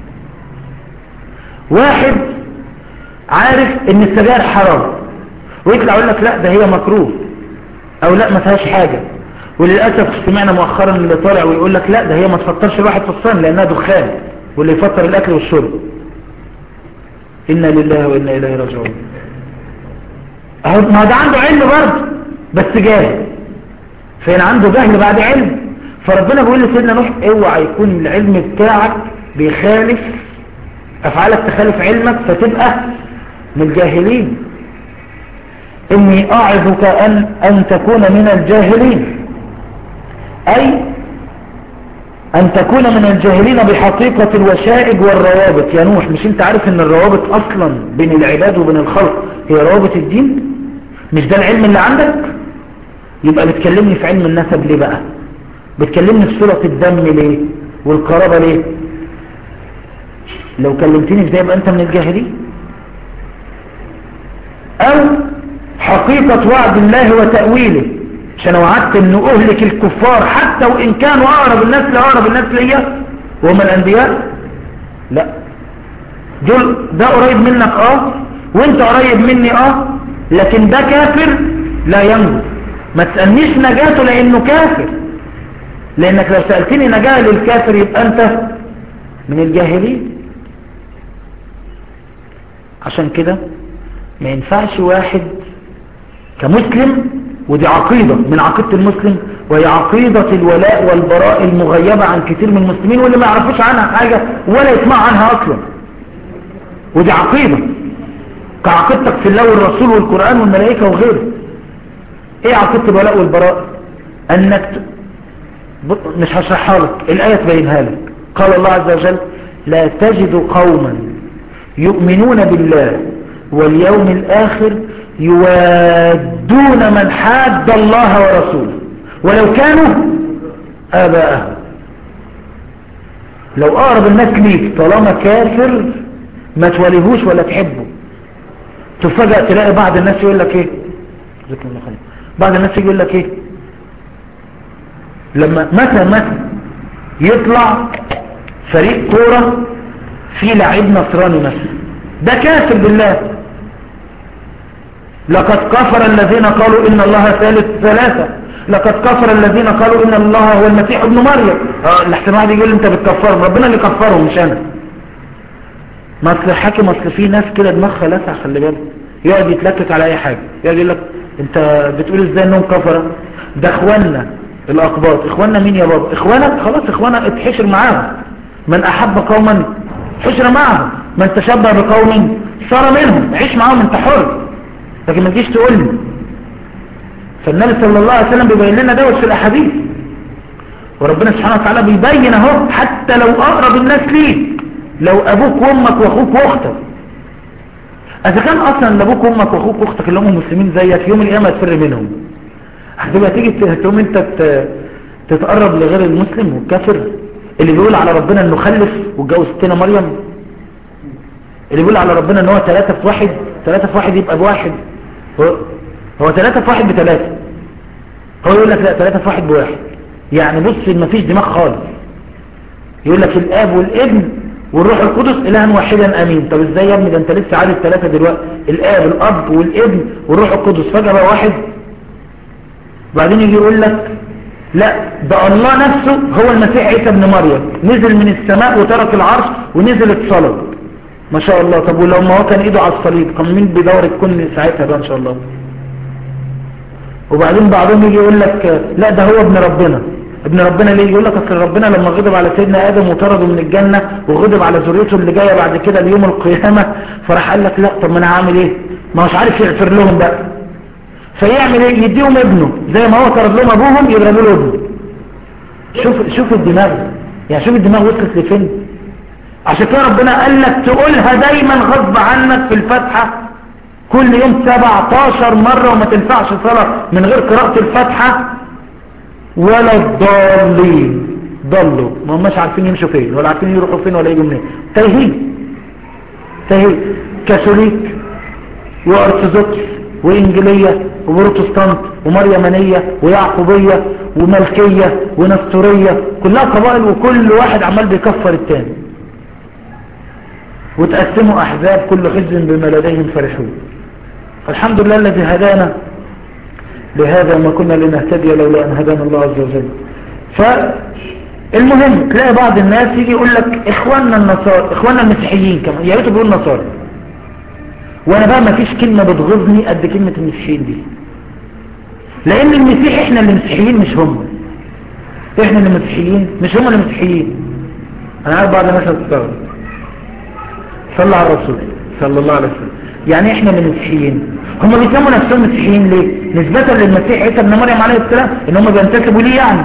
واحد عارف ان السجاير حرام ويطلع يقول لك لا ده هي مكروه او لا ما فيهاش حاجه وللاسف سمعنا مؤخرا اللي طالع ويقول لك لا ده هي ما تفطرش الواحد في الصيام لانها دخان واللي يفطر الاكل والشرب انا لله وانا اليه راجعون اهو ما ده عنده علم برضه بس جاهل فين عنده جهل بعد علم فربنا بيقول لسيدنا نوح اوعى يكون العلم بتاعك بيخالف افعالك تخالف علمك فتبقى من الجاهلين اني اعظك ان ان تكون من الجاهلين اي ان تكون من الجاهلين بحقيقة الوشائج والروابط يا نوح مش انت عارف ان الروابط اصلا بين العباد وبين الخلق هي روابط الدين مش ده العلم اللي عندك يبقى بتكلمني في علم النسب ليه بقى بتكلمني في صلة الدم ليه والقرابة ليه لو كلمتني في ده يبقى انت من الجاهلين او حقيقة وعد الله وتأويله عشان وعدت ان اهلك الكفار حتى وان كانوا اقرب الناس لاقرب الناس ليا وهم الانبياء لا دول ده قريب منك اه وانت قريب مني اه لكن ده كافر لا ينجو ما تسألنيش نجاته لانه كافر لانك لو سألتني نجاة للكافر يبقى انت من الجاهلين عشان كده ما ينفعش واحد كمسلم ودي عقيدة من عقيدة المسلم وهي عقيدة الولاء والبراء المغيبة عن كثير من المسلمين واللي ما يعرفوش عنها حاجة ولا يسمع عنها أصلا ودي عقيدة كعقيدتك في الله والرسول والقرآن والملائكة وغيره ايه عقيدة الولاء والبراء انك مش هشرحها لك الآية تبينها لك قال الله عز وجل لا تجد قوما يؤمنون بالله واليوم الآخر يوادون من حاد الله ورسوله ولو كانوا آباءهم لو أقرب الناس ليك طالما كافر ما توليهوش ولا تحبه تفجأ تلاقي بعض الناس يقول لك ايه ذكر الله خير بعض الناس يقول لك ايه لما مثلا مثلا يطلع فريق كورة فيه لعيب نصراني مثلا ده كافر بالله لقد كفر الذين قالوا إن الله ثالث ثلاثة لقد كفر الذين قالوا إن الله هو المسيح ابن مريم اه الاحتمال واحد يقول انت بتكفرهم ربنا اللي كفرهم مش انا ما اصل الحاكم اصل في ناس كده دماغها لسع خلي بالك يقعد يتلكك على اي حاجه يقعد يقول لك انت بتقول ازاي انهم كفره ده اخواننا الاقباط اخواننا مين يا بابا اخوانك خلاص اخوانا اتحشر معاهم من احب قوما حشر معهم من تشبه بقوم صار منهم عيش معاهم انت حر لكن ما تجيش تقول لي فالنبي صلى الله عليه وسلم بيبين لنا دوت في الاحاديث وربنا سبحانه وتعالى بيبين اهو حتى لو اقرب الناس ليك لو ابوك وامك واخوك واختك اذا كان اصلا ابوك وامك واخوك واختك اللي هم مسلمين زيك يوم القيامه تفر منهم هتبقى تيجي تقوم انت تتقرب لغير المسلم والكافر اللي بيقول على ربنا انه خلف واتجوز ستنا مريم اللي بيقول على ربنا ان هو ثلاثة في واحد ثلاثة في واحد يبقى بواحد هو, هو ثلاثة في واحد بثلاثة هو يقول لك لا ثلاثة في واحد بواحد يعني بص ما فيش دماغ خالص يقول لك الاب والابن والروح القدس الها واحدا امين طب ازاي يا ابني ده انت لسه عارف ثلاثة دلوقتي الاب الاب والابن والروح القدس فجأة بقى واحد بعدين يجي يقول لك لا ده الله نفسه هو المسيح عيسى ابن مريم نزل من السماء وترك العرش ونزل اتصلب ما شاء الله طب ولو ما هو كان ايده على الصليب كان مين بيدور الكل ساعتها بقى ان شاء الله وبعدين بعضهم يجي يقول لك لا ده هو ابن ربنا ابن ربنا ليه يقول لك اصل ربنا لما غضب على سيدنا ادم وطرده من الجنه وغضب على ذريته اللي جايه بعد كده ليوم القيامه فراح قال لك لا طب ما انا هعمل ايه ما هوش عارف يغفر لهم بقى فيعمل ايه يديهم ابنه زي ما هو طرد لهم ابوهم يضربوا له ابنه شوف شوف الدماغ يعني شوف الدماغ وصلت لفين عشان كده ربنا قال لك تقولها دايما غصب عنك في الفاتحه كل يوم 17 مرة وما تنفعش صلاة من غير قراءة الفاتحة ولا الضالين ضلوا ما هماش عارفين يمشوا فين ولا عارفين يروحوا فين ولا يجوا منين تايهين تايهين كاثوليك وارثوذكس وانجيليه وبروتستانت ومريمانيه ويعقوبيه وملكيه ونستوريه كلها قبائل وكل واحد عمال بيكفر التاني وتقسموا احزاب كل حزب بما لديهم فرحون الحمد لله الذي هدانا لهذا ما كنا لنهتدي لولا ان هدانا الله عز وجل فالمهم تلاقي بعض الناس يجي يقول لك اخواننا النصارى اخواننا المسيحيين كمان يا ريت بيقول نصارى وانا بقى ما فيش كلمة بتغضني قد كلمة المسيحيين دي لان المسيح احنا اللي مسيحيين مش هم احنا اللي مسيحيين مش هم اللي مسيحيين انا عارف بعض الناس هتستغرب صلى على الرسول صلى الله عليه وسلم يعني احنا اللي مسيحيين هم بيسموا نفسهم مسيحيين ليه نسبة للمسيح عيسى ابن مريم عليه السلام ان هم بينتسبوا ليه يعني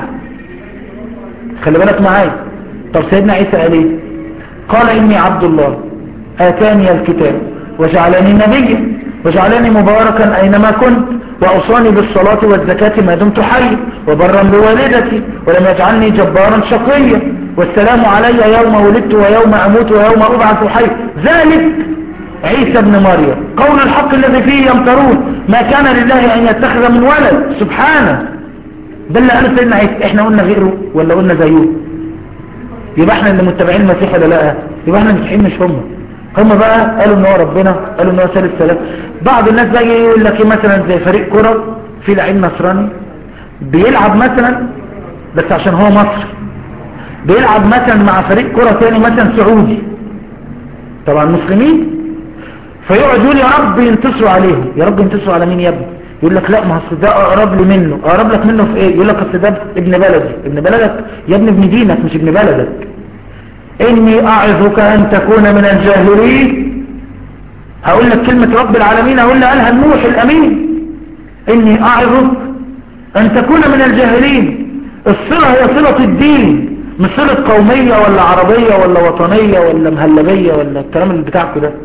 خلي بالك معايا طب سيدنا عيسى قال ايه قال اني عبد الله اتاني الكتاب وجعلني نبيا وجعلني مباركا اينما كنت واوصاني بالصلاة والزكاة ما دمت حي وبرا بوالدتي ولم يجعلني جبارا شقيا والسلام علي يوم ولدت ويوم اموت ويوم ابعث حي ذلك عيسى ابن مريم قول الحق الذي فيه يمترون ما كان لله ان يتخذ من ولد سبحانه ده اللي قال سيدنا عيسى احنا قلنا غيره ولا قلنا زيه يبقى احنا اللي متبعين المسيح ولا لا يبقى احنا مسيحيين مش هم هم بقى قالوا ان هو ربنا قالوا ان هو ثالث سلام بعض الناس بقى يقول لك ايه مثلا زي فريق كرة في لعيب نصراني بيلعب مثلا بس عشان هو مصر بيلعب مثلا مع فريق كرة تاني مثلا سعودي طبعا مسلمين فيقعد يقول يا رب ينتصروا عليهم يا رب ينتصروا على مين يا ابني يقول لك لا ما هو ده اقرب لي منه اقرب لك منه في ايه يقول لك اصل ده ابن بلدي ابن بلدك يا ابن ابن دينك مش ابن بلدك اني اعظك ان تكون من الجاهلين هقول لك كلمة رب العالمين هقول لها قالها النوح الامين اني اعظك ان تكون من الجاهلين الصلة هي صلة الدين مش صلة قومية ولا عربية ولا وطنية ولا مهلبية ولا الكلام اللي بتاعكم ده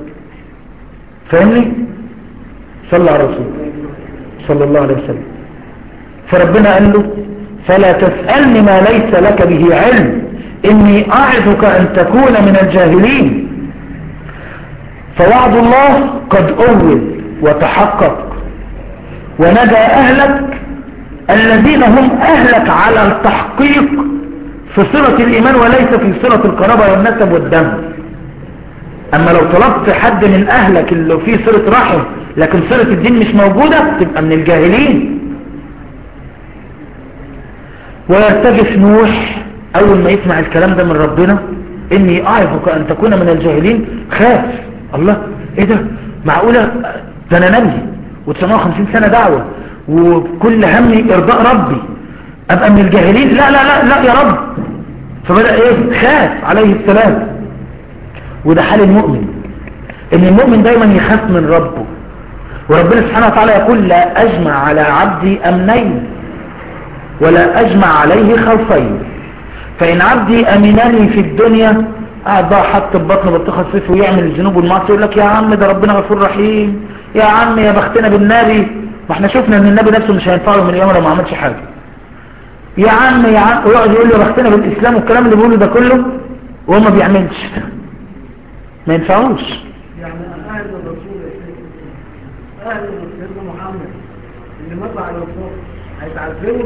فاهمني صلى على الرسول صلى الله عليه وسلم فربنا قال له فلا تسألني ما ليس لك به علم إني أعظك أن تكون من الجاهلين فوعد الله قد أول وتحقق ونجى أهلك الذين هم أهلك على التحقيق في صلة الإيمان وليس في صلة القرابة والنسب والدم أما لو طلبت حد من أهلك اللي فيه صلة رحم لكن صلة الدين مش موجودة تبقى من الجاهلين ويرتجف نوح أول ما يسمع الكلام ده من ربنا إني أعظك أن تكون من الجاهلين خاف الله إيه ده معقولة ده أنا نبي و950 سنة دعوة وكل همي إرضاء ربي أبقى من الجاهلين لا لا لا لا يا رب فبدأ إيه خاف عليه السلام وده حال المؤمن ان المؤمن دايما يخاف من ربه وربنا سبحانه وتعالى يقول لا اجمع على عبدي امنين ولا اجمع عليه خوفين فان عبدي امنني في الدنيا قاعد بقى حط ببطنه بطيخه سيف ويعمل الذنوب والمعاصي يقول لك يا عم ده ربنا غفور رحيم يا عم يا بختنا بالنبي ما احنا شفنا ان النبي نفسه مش هينفعه من اليوم لو ما عملش حاجه يا عم يا عم ويقعد يقول له بختنا بالاسلام والكلام اللي بيقوله ده كله وهو ما بيعملش ما ينفعوش يعني أهل الرسول يا سيدي أهل سيدنا محمد اللي مات على الرسول هيتعذبوا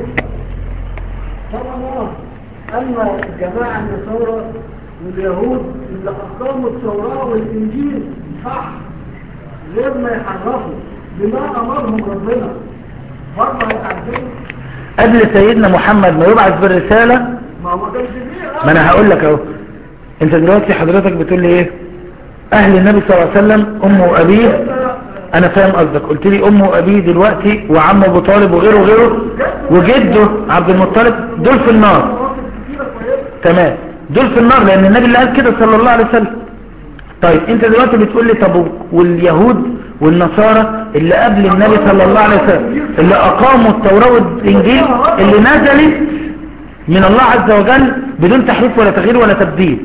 طبعا أما الجماعة النصارى واليهود اللي أقاموا التوراة والإنجيل صح غير ما يحرفوا بما أمرهم ربنا برضه هيتعذبوا قبل سيدنا محمد ما يبعث بالرسالة ما هو ما كانش فيه ما انا هقول لك اهو انت دلوقتي حضرتك بتقول لي ايه اهل النبي صلى الله عليه وسلم امه وابيه انا فاهم قصدك قلت لي امه وابيه دلوقتي وعمه ابو طالب وغيره وغيره وجده عبد المطلب دول في النار تمام دول في النار لان النبي اللي قال كده صلى الله عليه وسلم طيب انت دلوقتي بتقول لي طب واليهود والنصارى اللي قبل النبي صلى الله عليه وسلم اللي اقاموا التوراة والانجيل اللي نزلت من الله عز وجل بدون تحريف ولا تغيير ولا تبديل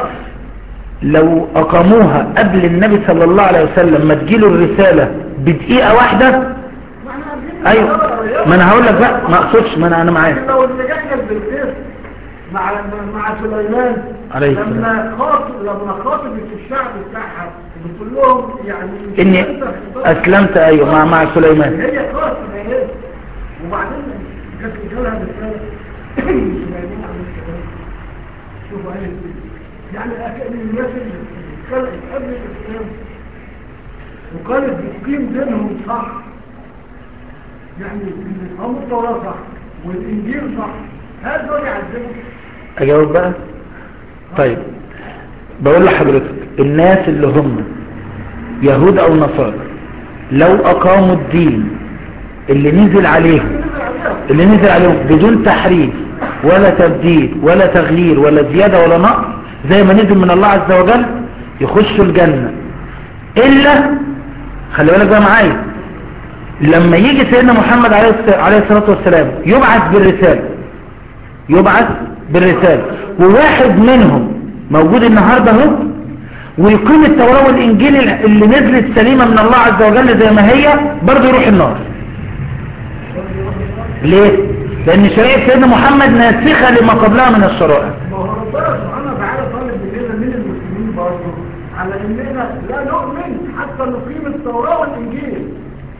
لو اقاموها قبل النبي صلى الله عليه وسلم ما تجيله الرسالة بدقيقة واحدة ايوه ما انا هقول لك بقى ما اقصدش ما انا انا معاك لو اللي جاي بالقسط مع مع سليمان عليه السلام. لما خاطب لما خاطبت الشعب بتاعها بتقول لهم يعني مش اني أنت اخترت. اسلمت ايوه مع مع سليمان هي خاطبه هي وبعدين كانت جالها رساله سليمان عليه السلام شوفوا قالت إيه. يعني اكيد الناس اللي اتخلقت قبل الاسلام وقالت بتقيم دينهم صح يعني هم التوراة صح والإنجيل صح هل دول يعذبوا؟ اجاوب بقى طيب بقول لحضرتك الناس اللي هم يهود او نصارى لو اقاموا الدين اللي نزل عليهم نزل عليهم اللي نزل عليهم بدون تحريف ولا تبديل ولا تغيير ولا زيادة ولا نقص زي ما نزل من الله عز وجل يخشوا الجنة إلا خلي بالك بقى معايا لما يجي سيدنا محمد عليه الس- عليه الصلاة والسلام يبعث بالرسالة يبعث بالرسالة وواحد منهم موجود النهاردة اهو ويقيم التوراة والإنجيل اللي نزلت سليمة من الله عز وجل زي ما هي برضه يروح النار ليه؟ لأن شريعة سيدنا محمد ناسخة لما قبلها من الشرائع ما هو ربنا سبحانه وتعالى طالب مننا من المسلمين برضه على اننا لا نؤمن حتى نقيم التوراة والإنجيل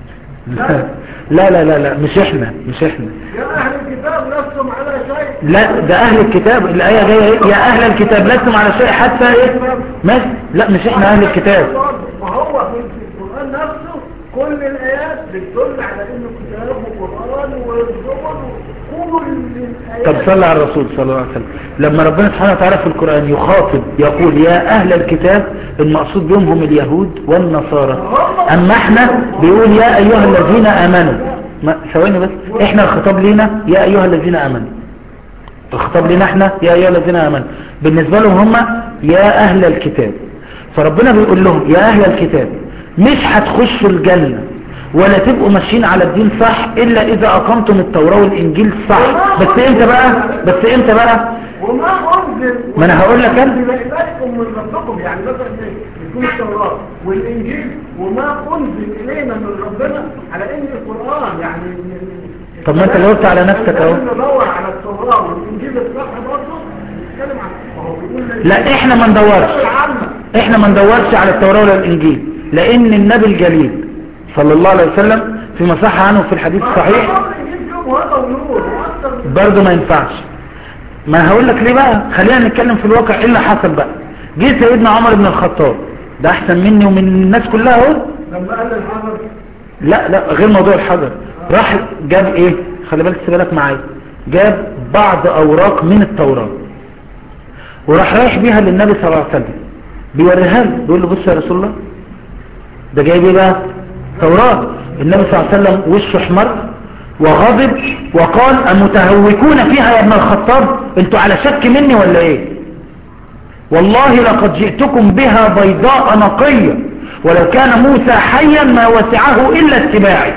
لا لا لا لا مش احنا مش احنا يا أهل الكتاب لستم على شيء لا ده اهل الكتاب الآية جاية ايه يا اهل الكتاب لستم على شيء حتى ايه ماشي لا مش احنا اهل الكتاب ما هو في القرآن نفسه كل الآيات بتدل على إنه كتاب وقرآن والزبر وكل الآيات طب صلى على الرسول صلى الله عليه وسلم لما ربنا سبحانه وتعالى في القرآن يخاطب يقول يا أهل الكتاب المقصود بهم هم اليهود والنصارى أما احنا بيقول يا أيها الذين آمنوا ما ثواني بس احنا الخطاب لينا يا أيها الذين آمنوا الخطاب لينا احنا يا أيها الذين آمنوا بالنسبة لهم هم يا أهل الكتاب فربنا بيقول لهم يا أهل الكتاب مش هتخشوا الجنة ولا تبقوا ماشيين على الدين صح إلا إذا أقمتم التوراة والإنجيل صح بس إمتى بقى بس إمتى بقى وما أنزل ما أنا هقول لك أنا. أنزل إليكم من ربكم يعني مثلا يكون التوراة والإنجيل وما أنزل إلينا من ربنا على إن القرآن يعني طب ما أنت جاوبت على نفسك أهو. لازم ندور على التوراة والإنجيل الصح برضه نتكلم عن ما هو بيقول لا إحنا ما ندورش العامة إحنا ما ندورش على التوراة ولا الإنجيل لأن النبي الجليل صلى الله عليه وسلم فيما صح عنه في الحديث الصحيح الإنجيل فيهم هذا ونور وأكثر من برضه ما ينفعش ما أنا هقول لك ليه بقى خلينا نتكلم في الواقع ايه اللي حصل بقى جه سيدنا عمر بن الخطاب ده احسن مني ومن الناس كلها اهو لما قال الحجر لا لا غير موضوع الحجر راح جاب ايه خلي بالك خلي بالك معايا جاب بعض اوراق من التوراة وراح رايح بيها للنبي صلى الله عليه وسلم بيوريها له بيقول له بص يا رسول الله ده جايب ايه بقى توراة النبي صلى الله عليه وسلم وشه احمر وغضب وقال أمتهوكون فيها يا ابن الخطاب انتوا على شك مني ولا ايه والله لقد جئتكم بها بيضاء نقية ولو كان موسى حيا ما وسعه إلا اتباعي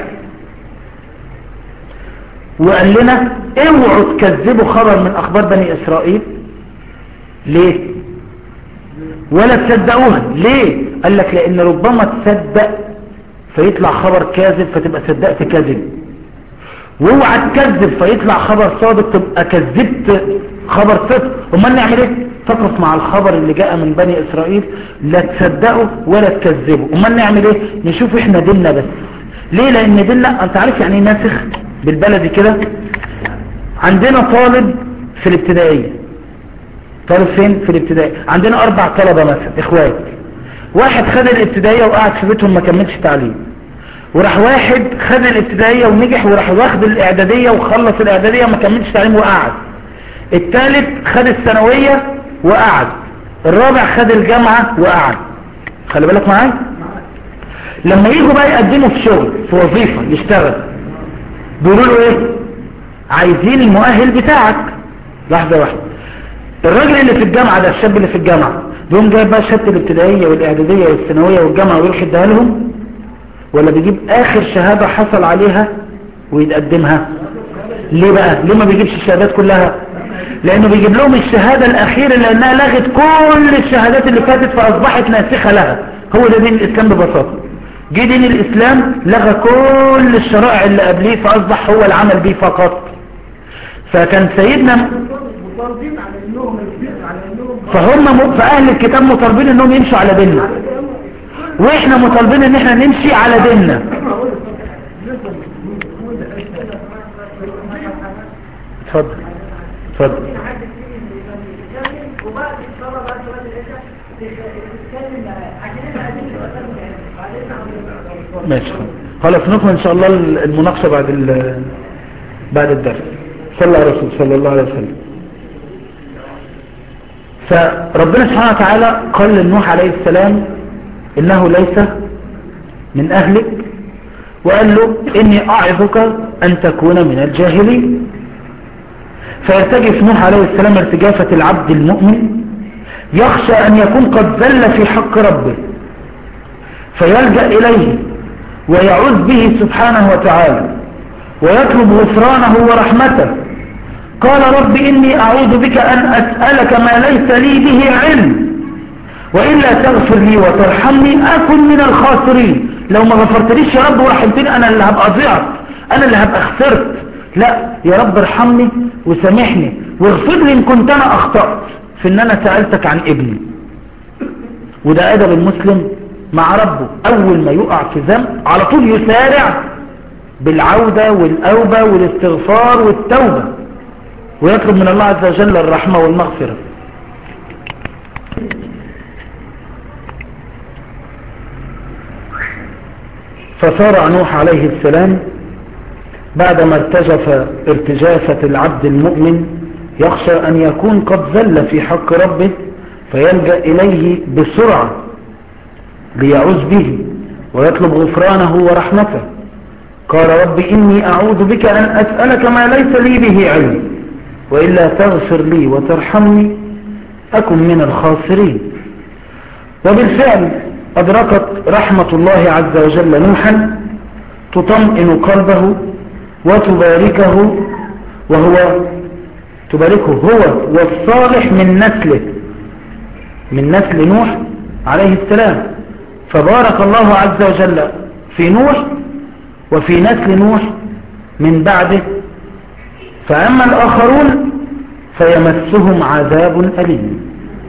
وقال لنا اوعوا تكذبوا خبر من أخبار بني إسرائيل ليه ولا تصدقوها ليه قال لك لأن ربما تصدق فيطلع خبر كاذب فتبقى صدقت كاذب واوعى تكذب فيطلع خبر صادق تبقى كذبت خبر صدق امال نعمل ايه تقف مع الخبر اللي جاء من بني اسرائيل لا تصدقوا ولا تكذبوا امال نعمل ايه نشوف احنا ديننا بس ليه لان ديننا انت عارف يعني ايه ناسخ بالبلدي كده عندنا طالب في الابتدائيه طالب فين في الابتدائي عندنا اربع طلبة مثلا اخوات واحد خد الابتدائية وقعد في بيتهم ما كملش تعليم وراح واحد خد الابتدائية ونجح وراح واخد الاعدادية وخلص الاعدادية وما كملش تعليم وقعد الثالث خد الثانوية وقعد الرابع خد الجامعة وقعد خلي بالك معايا لما يجوا بقى يقدموا في شغل في وظيفة يشتغل بيقولوا له ايه عايزين المؤهل بتاعك لحظة واحدة الراجل اللي في الجامعة ده الشاب اللي في الجامعة بيقوم جايب بقى شهادة الابتدائية والاعدادية والثانوية والجامعة ويروح يديها لهم ولا بيجيب اخر شهادة حصل عليها ويتقدمها ليه بقى ليه ما بيجيبش الشهادات كلها لانه بيجيب لهم الشهادة الاخيرة لانها لغت كل الشهادات اللي فاتت فاصبحت ناسخة لها هو ده دين الاسلام ببساطة جه دين الاسلام لغى كل الشرائع اللي قبليه فاصبح هو العمل بيه فقط فكان سيدنا مطالبين على انهم على انهم فهم م- فاهل الكتاب مطالبين انهم يمشوا على ديننا واحنا مطالبين ان احنا نمشي على ديننا اتفضل اتفضل وبعد الصلاة بعد صلاة العشاء تتكلم عشان احنا عايزين نتكلم ماشي خلاص نكمل ان شاء الله المناقشه بعد ال- بعد الدرس صلى على الرسول صلى الله عليه وسلم فربنا سبحانه وتعالى قال لنوح عليه السلام انه ليس من اهلك وقال له اني اعظك ان تكون من الجاهلين فيرتجف نوح عليه السلام ارتجافة العبد المؤمن يخشى ان يكون قد ذل في حق ربه فيلجأ إليه ويعوذ به سبحانه وتعالى ويطلب غفرانه ورحمته قال رب إني أعوذ بك أن أسألك ما ليس لي به علم وإلا تغفر لي وترحمني أكن من الخاسرين لو ما غفرتليش يا رب ورحمتني أنا اللي هبقى ضيعت أنا اللي هبقى خسرت لا يا رب ارحمني وسامحني واغفر لي إن كنت أنا أخطأت في أن أنا سألتك عن ابني وده أدب المسلم مع ربه أول ما يقع في ذنب على طول يسارع بالعودة والأوبة والاستغفار والتوبة ويطلب من الله عز وجل الرحمة والمغفرة فصارع نوح عليه السلام بعدما ارتجف ارتجافة العبد المؤمن يخشى أن يكون قد ذل في حق ربه فيلجأ إليه بسرعة ليعوذ به ويطلب غفرانه ورحمته قال رب إني أعوذ بك أن أسألك ما ليس لي به علم وإلا تغفر لي وترحمني أكن من الخاسرين وبالفعل أدركت رحمة الله عز وجل نوحا تطمئن قلبه وتباركه وهو تباركه هو والصالح من نسله من نسل نوح عليه السلام فبارك الله عز وجل في نوح وفي نسل نوح من بعده فأما الآخرون فيمسهم عذاب أليم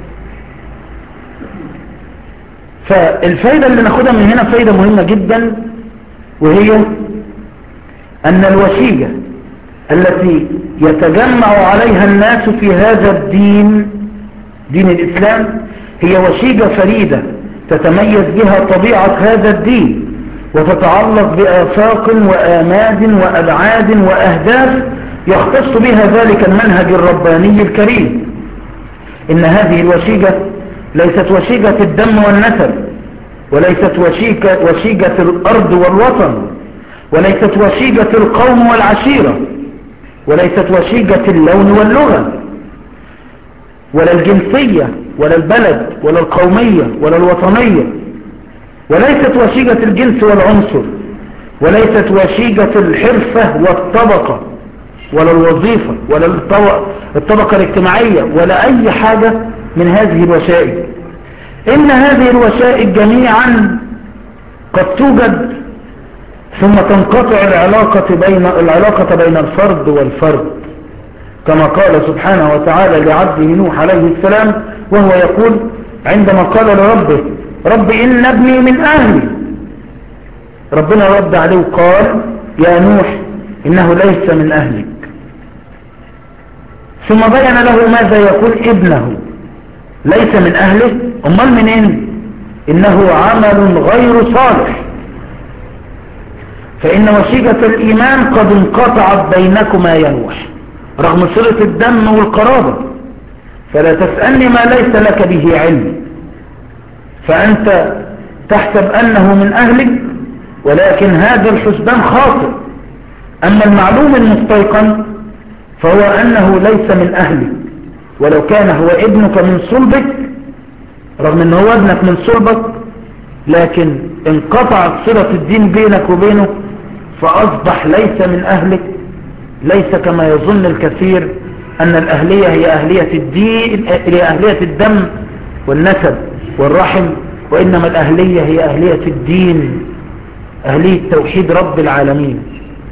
فالفايدة اللي ناخدها من هنا فايدة مهمة جدا وهي أن الوسيلة التي يتجمع عليها الناس في هذا الدين دين الإسلام هي وسيلة فريدة تتميز بها طبيعة هذا الدين وتتعلق بآفاق وآماد وأبعاد وأهداف يختص بها ذلك المنهج الرباني الكريم إن هذه الوسيلة ليست وسيلة الدم والنسب وليست وسيلة, وسيلة الأرض والوطن وليست وسيلة القوم والعشيرة وليست وسيلة اللون واللغة ولا الجنسية ولا البلد ولا القومية ولا الوطنية وليست وسيلة الجنس والعنصر وليست وسيلة الحرفة والطبقة ولا الوظيفة ولا الطبقة, الطبقة الاجتماعية ولا أي حاجة من هذه الوسائل إن هذه الوسائل جميعا قد توجد ثم تنقطع العلاقة بين, العلاقة بين الفرد والفرد كما قال سبحانه وتعالى لعبده نوح عليه السلام وهو يقول عندما قال لربه رب إن ابني من أهلي ربنا رد عليه وقال يا نوح إنه ليس من أهلك ثم بين له ماذا يقول ابنه ليس من أهله أمال منين إنه عمل غير صالح فإن وسيلة الإيمان قد انقطعت بينكما يا نوح رغم صلة الدم والقرابة فلا تسألني ما ليس لك به علم فأنت تحسب أنه من أهلك ولكن هذا الحسبان خاطئ أما المعلوم المستيقن فهو أنه ليس من أهلك ولو كان هو ابنك من صلبك رغم أنه هو ابنك من صلبك لكن انقطعت صلة الدين بينك وبينه فأصبح ليس من أهلك ليس كما يظن الكثير أن الأهلية هي أهلية الدين هي أهلية الدم والنسب والرحم وإنما الأهلية هي أهلية الدين أهلية توحيد رب العالمين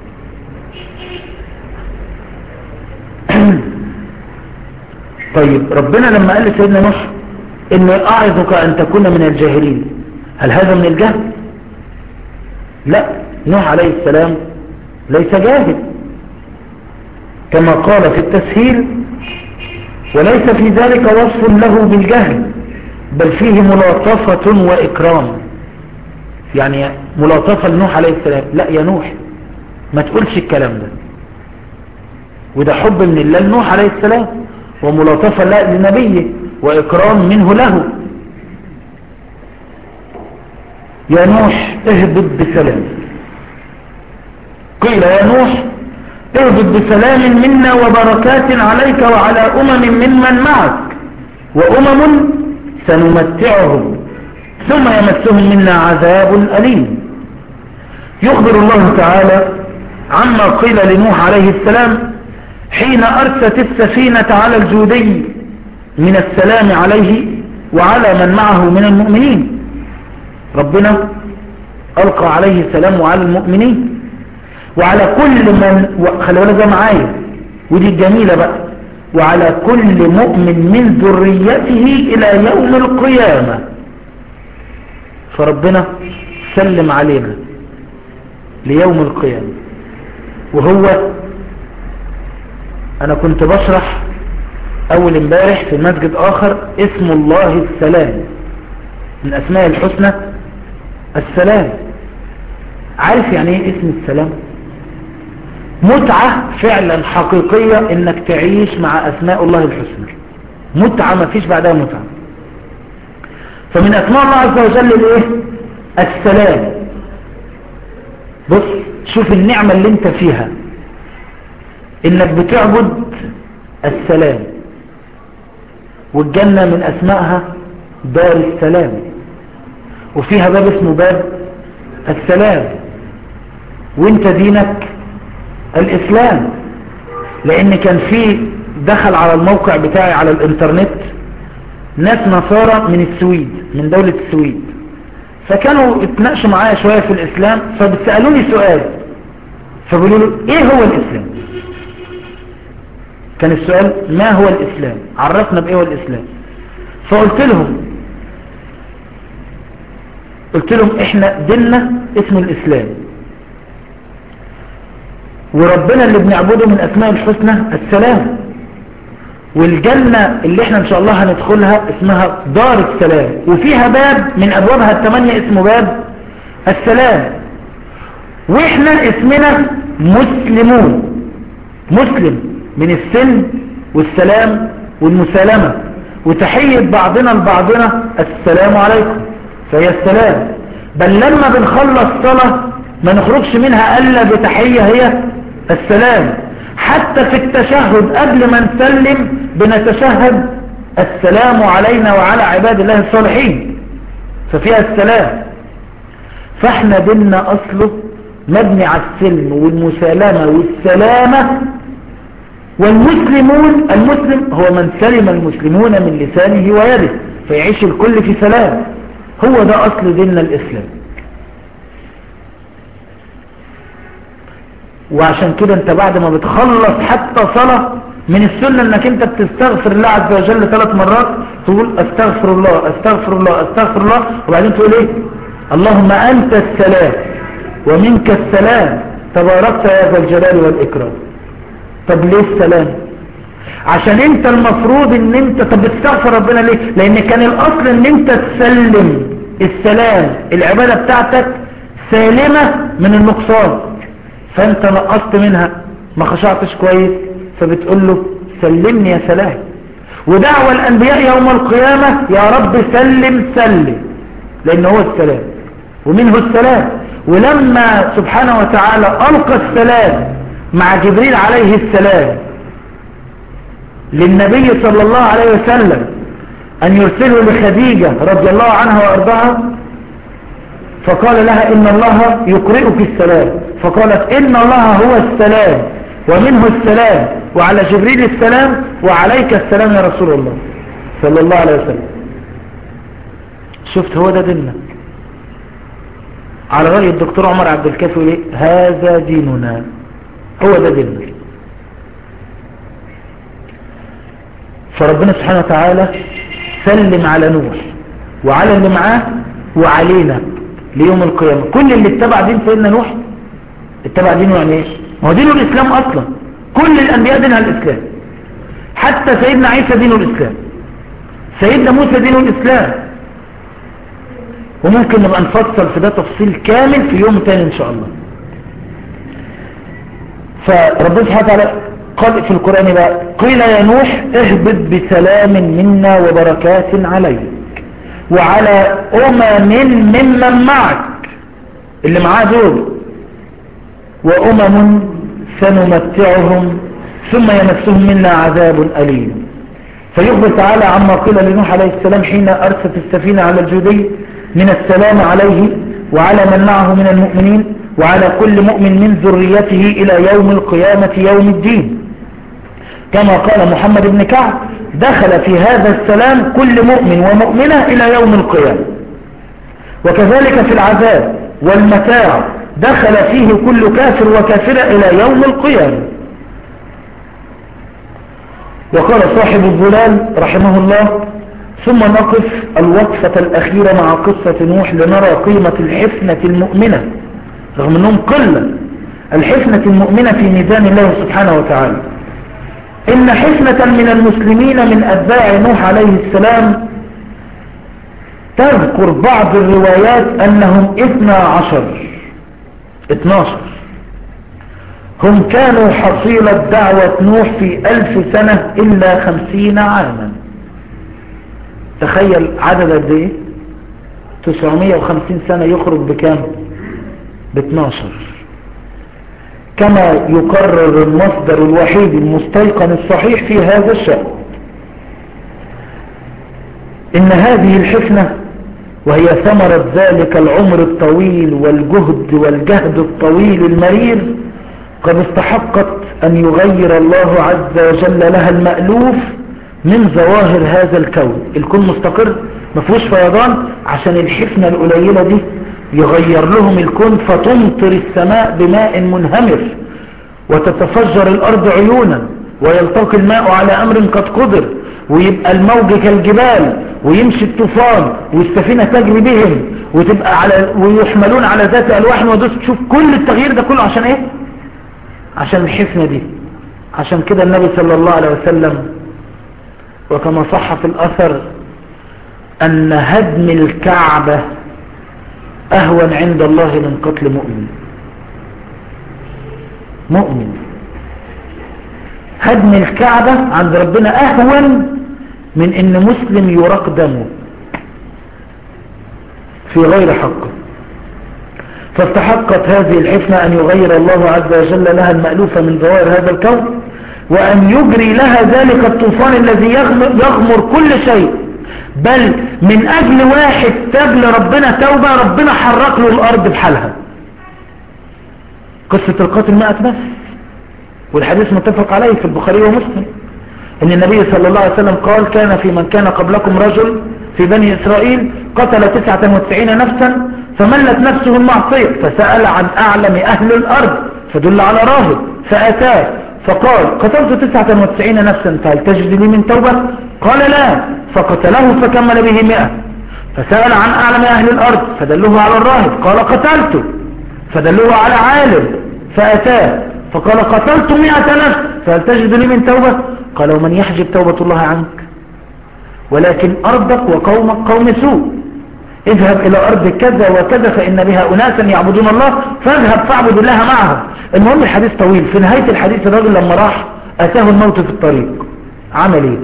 طيب ربنا لما قال لسيدنا نوح إنه أعظك أن تكون من الجاهلين هل هذا من الجهل؟ لا نوح عليه السلام ليس جاهل كما قال في التسهيل وليس في ذلك وصف له بالجهل بل فيه ملاطفة وإكرام يعني ملاطفة لنوح عليه السلام لا يا نوح ما تقولش الكلام ده وده حب من الله لنوح عليه السلام وملاطفة لا لنبيه وإكرام منه له يا نوح اهبط بسلام قيل يا نوح اهبط بسلام منا وبركات عليك وعلى أمم ممن معك وأمم سنمتعهم ثم يمسهم منا عذاب أليم يخبر الله تعالى عما قيل لنوح عليه السلام حين أرست السفينة على الجودي من السلام عليه وعلى من معه من المؤمنين ربنا ألقى عليه السلام وعلى المؤمنين وعلى كل من خلي بالك معايا ودي الجميلة بقى وعلى كل مؤمن من ذريته إلى يوم القيامة فربنا سلم علينا ليوم القيامة وهو أنا كنت بشرح أول امبارح في مسجد آخر اسم الله السلام من أسماء الحسنى السلام عارف يعني ايه اسم السلام متعة فعلا حقيقية انك تعيش مع اسماء الله الحسنى متعة ما فيش بعدها متعة فمن اسماء الله عز وجل الايه السلام بص شوف النعمة اللي انت فيها انك بتعبد السلام والجنة من اسمائها دار السلام وفيها باب اسمه باب السلام وانت دينك الاسلام لان كان في دخل على الموقع بتاعي على الانترنت ناس نصارى من السويد من دولة السويد فكانوا اتناقشوا معايا شوية في الاسلام فبتسألوني سؤال فبيقولوا له ايه هو الاسلام كان السؤال ما هو الاسلام عرفنا بايه هو الاسلام فقلت لهم قلت لهم احنا ديننا اسمه الاسلام وربنا اللي بنعبده من اسماء الحسنى السلام والجنة اللي احنا ان شاء الله هندخلها اسمها دار السلام وفيها باب من ابوابها الثمانية اسمه باب السلام واحنا اسمنا مسلمون مسلم من السلم والسلام والمسالمة وتحية بعضنا لبعضنا السلام عليكم فهي السلام بل لما بنخلص صلاة ما نخرجش منها ألا بتحية هي السلام حتى في التشهد قبل ما نسلم بنتشهد السلام علينا وعلى عباد الله الصالحين ففيها السلام فاحنا ديننا أصله مبني على السلم والمسالمة والسلامة والمسلمون المسلم هو من سلم المسلمون من لسانه ويده فيعيش الكل في سلام هو ده أصل ديننا الإسلام وعشان كده انت بعد ما بتخلص حتى صلاة من السنة انك انت بتستغفر الله عز وجل ثلاث مرات تقول استغفر الله استغفر الله استغفر الله وبعدين تقول ايه اللهم انت السلام ومنك السلام تباركت يا ذا الجلال والإكرام طب ليه السلام عشان انت المفروض ان انت طب استغفر ربنا ليه لان كان الاصل ان انت تسلم السلام العبادة بتاعتك سالمة من النقصان فانت نقصت منها ما خشعتش كويس فبتقول له سلمني يا سلام ودعوة الانبياء يوم القيامة يا رب سلم سلم لان هو السلام ومنه السلام ولما سبحانه وتعالى ألقى السلام مع جبريل عليه السلام للنبي صلى الله عليه وسلم أن يرسله لخديجة رضي الله عنها وأرضاها فقال لها إن الله يقرئك السلام فقالت إن الله هو السلام ومنه السلام وعلى جبريل السلام وعليك السلام يا رسول الله صلى الله عليه وسلم شفت هو ده دينك على رأي الدكتور عمر عبد الكافي يقول ايه هذا ديننا هو ده ديننا فربنا سبحانه وتعالى سلم على نوح وعلى اللي معاه وعلينا ليوم القيامة كل اللي اتبع دين سيدنا نوح اتبع دينه يعني ايه ما هو دينه الاسلام اصلا كل الانبياء دينها الاسلام حتى سيدنا عيسى دينه الاسلام سيدنا موسى دينه الاسلام وممكن نبقى نفصل في ده تفصيل كامل في يوم تاني ان شاء الله فربنا سبحانه وتعالى قال في القرآن بقى قيل يا نوح اهبط بسلام منا وبركات عليك وعلى أمم ممن معك اللي معاه دول وأمم سنمتعهم ثم يمسهم منا عذاب أليم فيخبر تعالى عما قيل لنوح عليه السلام حين أرست السفينة على الجودي من السلام عليه وعلى من معه من المؤمنين وعلى كل مؤمن من ذريته إلى يوم القيامة يوم الدين كما قال محمد بن كعب دخل في هذا السلام كل مؤمن ومؤمنة إلى يوم القيامة وكذلك في العذاب والمتاع دخل فيه كل كافر وكافرة إلى يوم القيامة وقال صاحب الظلال رحمه الله ثم نقف الوقفة الأخيرة مع قصة نوح لنرى قيمة الحفنة المؤمنة رغم أنهم قلة الحفنة المؤمنة في ميزان الله سبحانه وتعالى إن حفنة من المسلمين من أتباع نوح عليه السلام تذكر بعض الروايات أنهم اثنى عشر اتناشر هم كانوا حصيلة دعوة نوح في ألف سنة إلا خمسين عاما تخيل عدد قد ايه 950 سنة يخرج بكام ب 12 كما يقرر المصدر الوحيد المستيقن الصحيح في هذا الشأن إن هذه الحفنة وهي ثمرة ذلك العمر الطويل والجهد والجهد الطويل المرير قد استحقت أن يغير الله عز وجل لها المألوف من ظواهر هذا الكون الكون مستقر ما فيهوش فيضان عشان الحفنة القليلة دي يغير لهم الكون فتمطر السماء بماء منهمر وتتفجر الأرض عيونا ويلتقي الماء على أمر قد قدر ويبقى الموج كالجبال ويمشي الطوفان والسفينة تجري بهم وتبقى على ويحملون على ذات ألواح ودوس تشوف كل التغيير ده كله عشان ايه عشان الحفنة دي عشان كده النبي صلى الله عليه وسلم وكما صح في الأثر أن هدم الكعبة أهون عند الله من قتل مؤمن مؤمن هدم الكعبة عند ربنا أهون من أن مسلم يراق دمه في غير حقه فاستحقت هذه الحفنة أن يغير الله عز وجل لها المألوف من ظواهر هذا الكون وأن يجري لها ذلك الطوفان الذي يغمر كل شيء بل من أجل واحد تاب لربنا توبة ربنا حرك له الأرض بحالها قصة القاتل مئة بس والحديث متفق عليه في البخاري ومسلم ان النبي صلى الله عليه وسلم قال كان في من كان قبلكم رجل في بني إسرائيل قتل تسعة وتسعين نفسا فملت نفسه المعصية فسأل عن أعلم أهل الأرض فدل على راهب فأتاه فقال قتلت تسعة وتسعين نفسا فهل تجد لي من توبة قال لا فقتله فكمل به مئة فسأل عن أعلم أهل الأرض فدلوه على الراهب قال قتلته فدلوه على عالم فأتاه فقال قتلت مئة نفس فهل تجد لي من توبة قال ومن يحجب توبة الله عنك ولكن أرضك وقومك قوم سوء اذهب إلى أرض كذا وكذا فإن بها أناسا يعبدون الله فاذهب فاعبد الله معهم المهم الحديث طويل في نهاية الحديث الراجل لما راح أتاه الموت في الطريق عمل ايه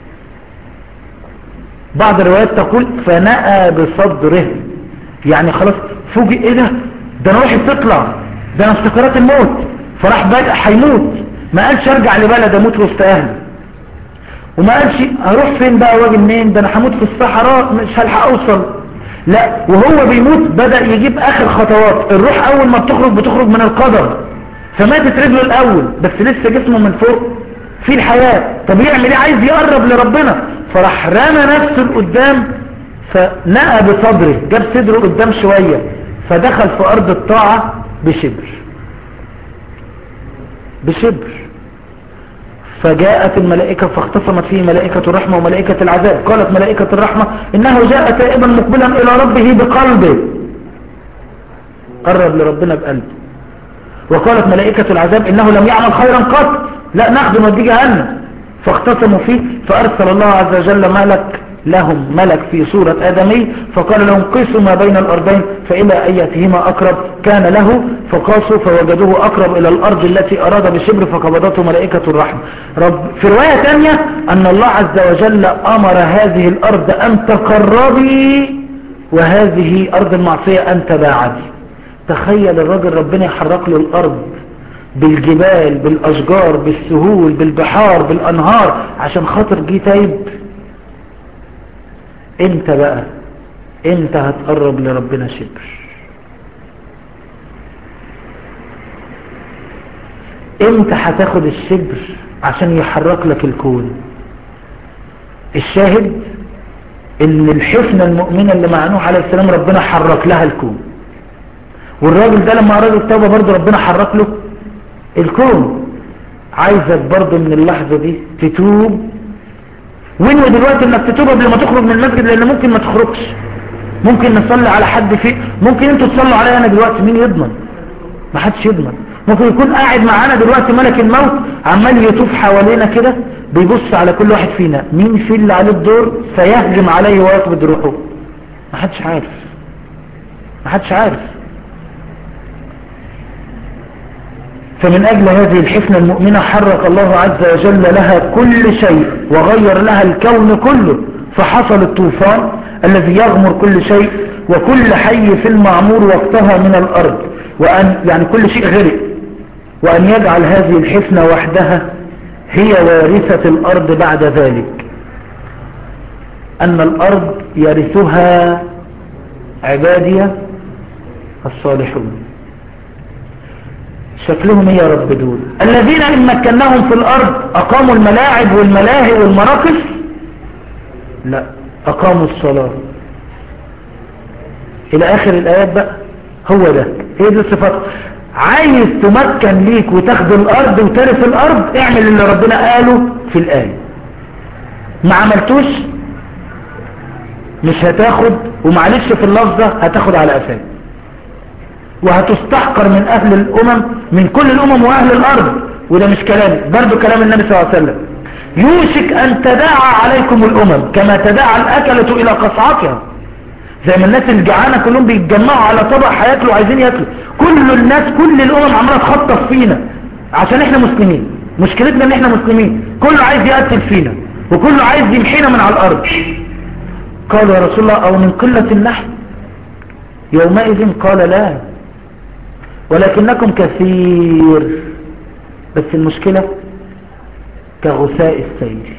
بعض الروايات تقول فنأى بصدره يعني خلاص فوجئ ايه ده ده انا روحي بتطلع ده انا افتكرات الموت فراح بقى هيموت ما قالش ارجع لبلد اموت وسط اهلي وما قالش هروح فين بقى واجي منين ده انا هموت في الصحراء مش هلحق اوصل لا وهو بيموت بدأ يجيب اخر خطوات الروح اول ما بتخرج بتخرج من القدم فماتت رجله الاول بس لسه جسمه من فوق في الحياة طب يعمل ايه عايز يقرب لربنا فراح رمى نفسه لقدام فنأى بصدره جاب صدره قدام شوية فدخل في أرض الطاعة بشبر بشبر فجاءت الملائكة فاختصمت فيه ملائكة الرحمة وملائكة العذاب قالت ملائكة الرحمة إنه جاء تائبا مقبلا إلى ربه بقلبه قرب لربنا بقلبه وقالت ملائكة العذاب إنه لم يعمل خيرا قط لا ناخده نوديه جهنم فاختصموا فيه فأرسل الله عز وجل ملك لهم ملك في صورة آدمي فقال لهم قسوا ما بين الأرضين فإلى أيتهما أقرب كان له فقاسوا فوجدوه أقرب إلى الأرض التي أراد بشبر فقبضته ملائكة الرحمة رب في رواية ثانية أن الله عز وجل أمر هذه الأرض أن تقربي وهذه أرض المعصية أن تباعدي تخيل الرجل ربنا يحرك له الأرض بالجبال بالأشجار بالسهول بالبحار بالأنهار عشان خاطر جه تايب انت بقى انت هتقرب لربنا شبر امتى هتاخد الشبر عشان يحرك لك الكون الشاهد ان الحفنة المؤمنة اللي مع نوح عليه السلام ربنا حرك لها الكون والراجل ده لما اراد التوبة برضه ربنا حرك له الكون عايزك برضه من اللحظة دي تتوب وانوي دلوقتي انك تتوب قبل ما تخرج من المسجد لان ممكن ما تخرجش ممكن نصلي على حد فيه ممكن انتوا تصلوا عليا انا دلوقتي مين يضمن ما حدش يضمن ممكن يكون قاعد معانا دلوقتي ملك الموت عمال يطوف حوالينا كده بيبص على كل واحد فينا مين في اللي عليه الدور فيهجم عليه ويقبض روحه ما حدش عارف ما حدش عارف فمن أجل هذه الحفنة المؤمنة حرك الله عز وجل لها كل شيء وغير لها الكون كله فحصل الطوفان الذي يغمر كل شيء وكل حي في المعمور وقتها من الأرض وأن يعني كل شيء غرق وأن يجعل هذه الحفنة وحدها هي وارثة الأرض بعد ذلك أن الأرض يرثها عبادي الصالحون شكلهم ايه يا رب دول الذين ان مكناهم في الارض اقاموا الملاعب والملاهي والمراقص لا اقاموا الصلاة الى اخر الايات بقى هو ده هي دي الصفات عايز تمكن ليك وتاخد الارض وترث الارض اعمل اللي ربنا قاله في الايه ما عملتوش مش هتاخد ومعلش في اللفظة هتاخد على قفاك وهتستحقر من أهل الأمم من كل الأمم وأهل الأرض وده مش كلامي برضو كلام النبي صلى الله عليه وسلم يوشك أن تداعى عليكم الأمم كما تداعى الأكلة إلى قصعتها زي ما الناس الجعانة كلهم بيتجمعوا على طبق هياكلوا عايزين ياكلوا كل الناس كل الأمم عمالة تخطف فينا عشان احنا مسلمين مشكلتنا ان احنا مسلمين كله عايز يقتل فينا وكله عايز يمحينا من على الأرض قالوا يا رسول الله أو من قلة النحل يومئذ قال لا ولكنكم كثير بس المشكلة كغثاء السيل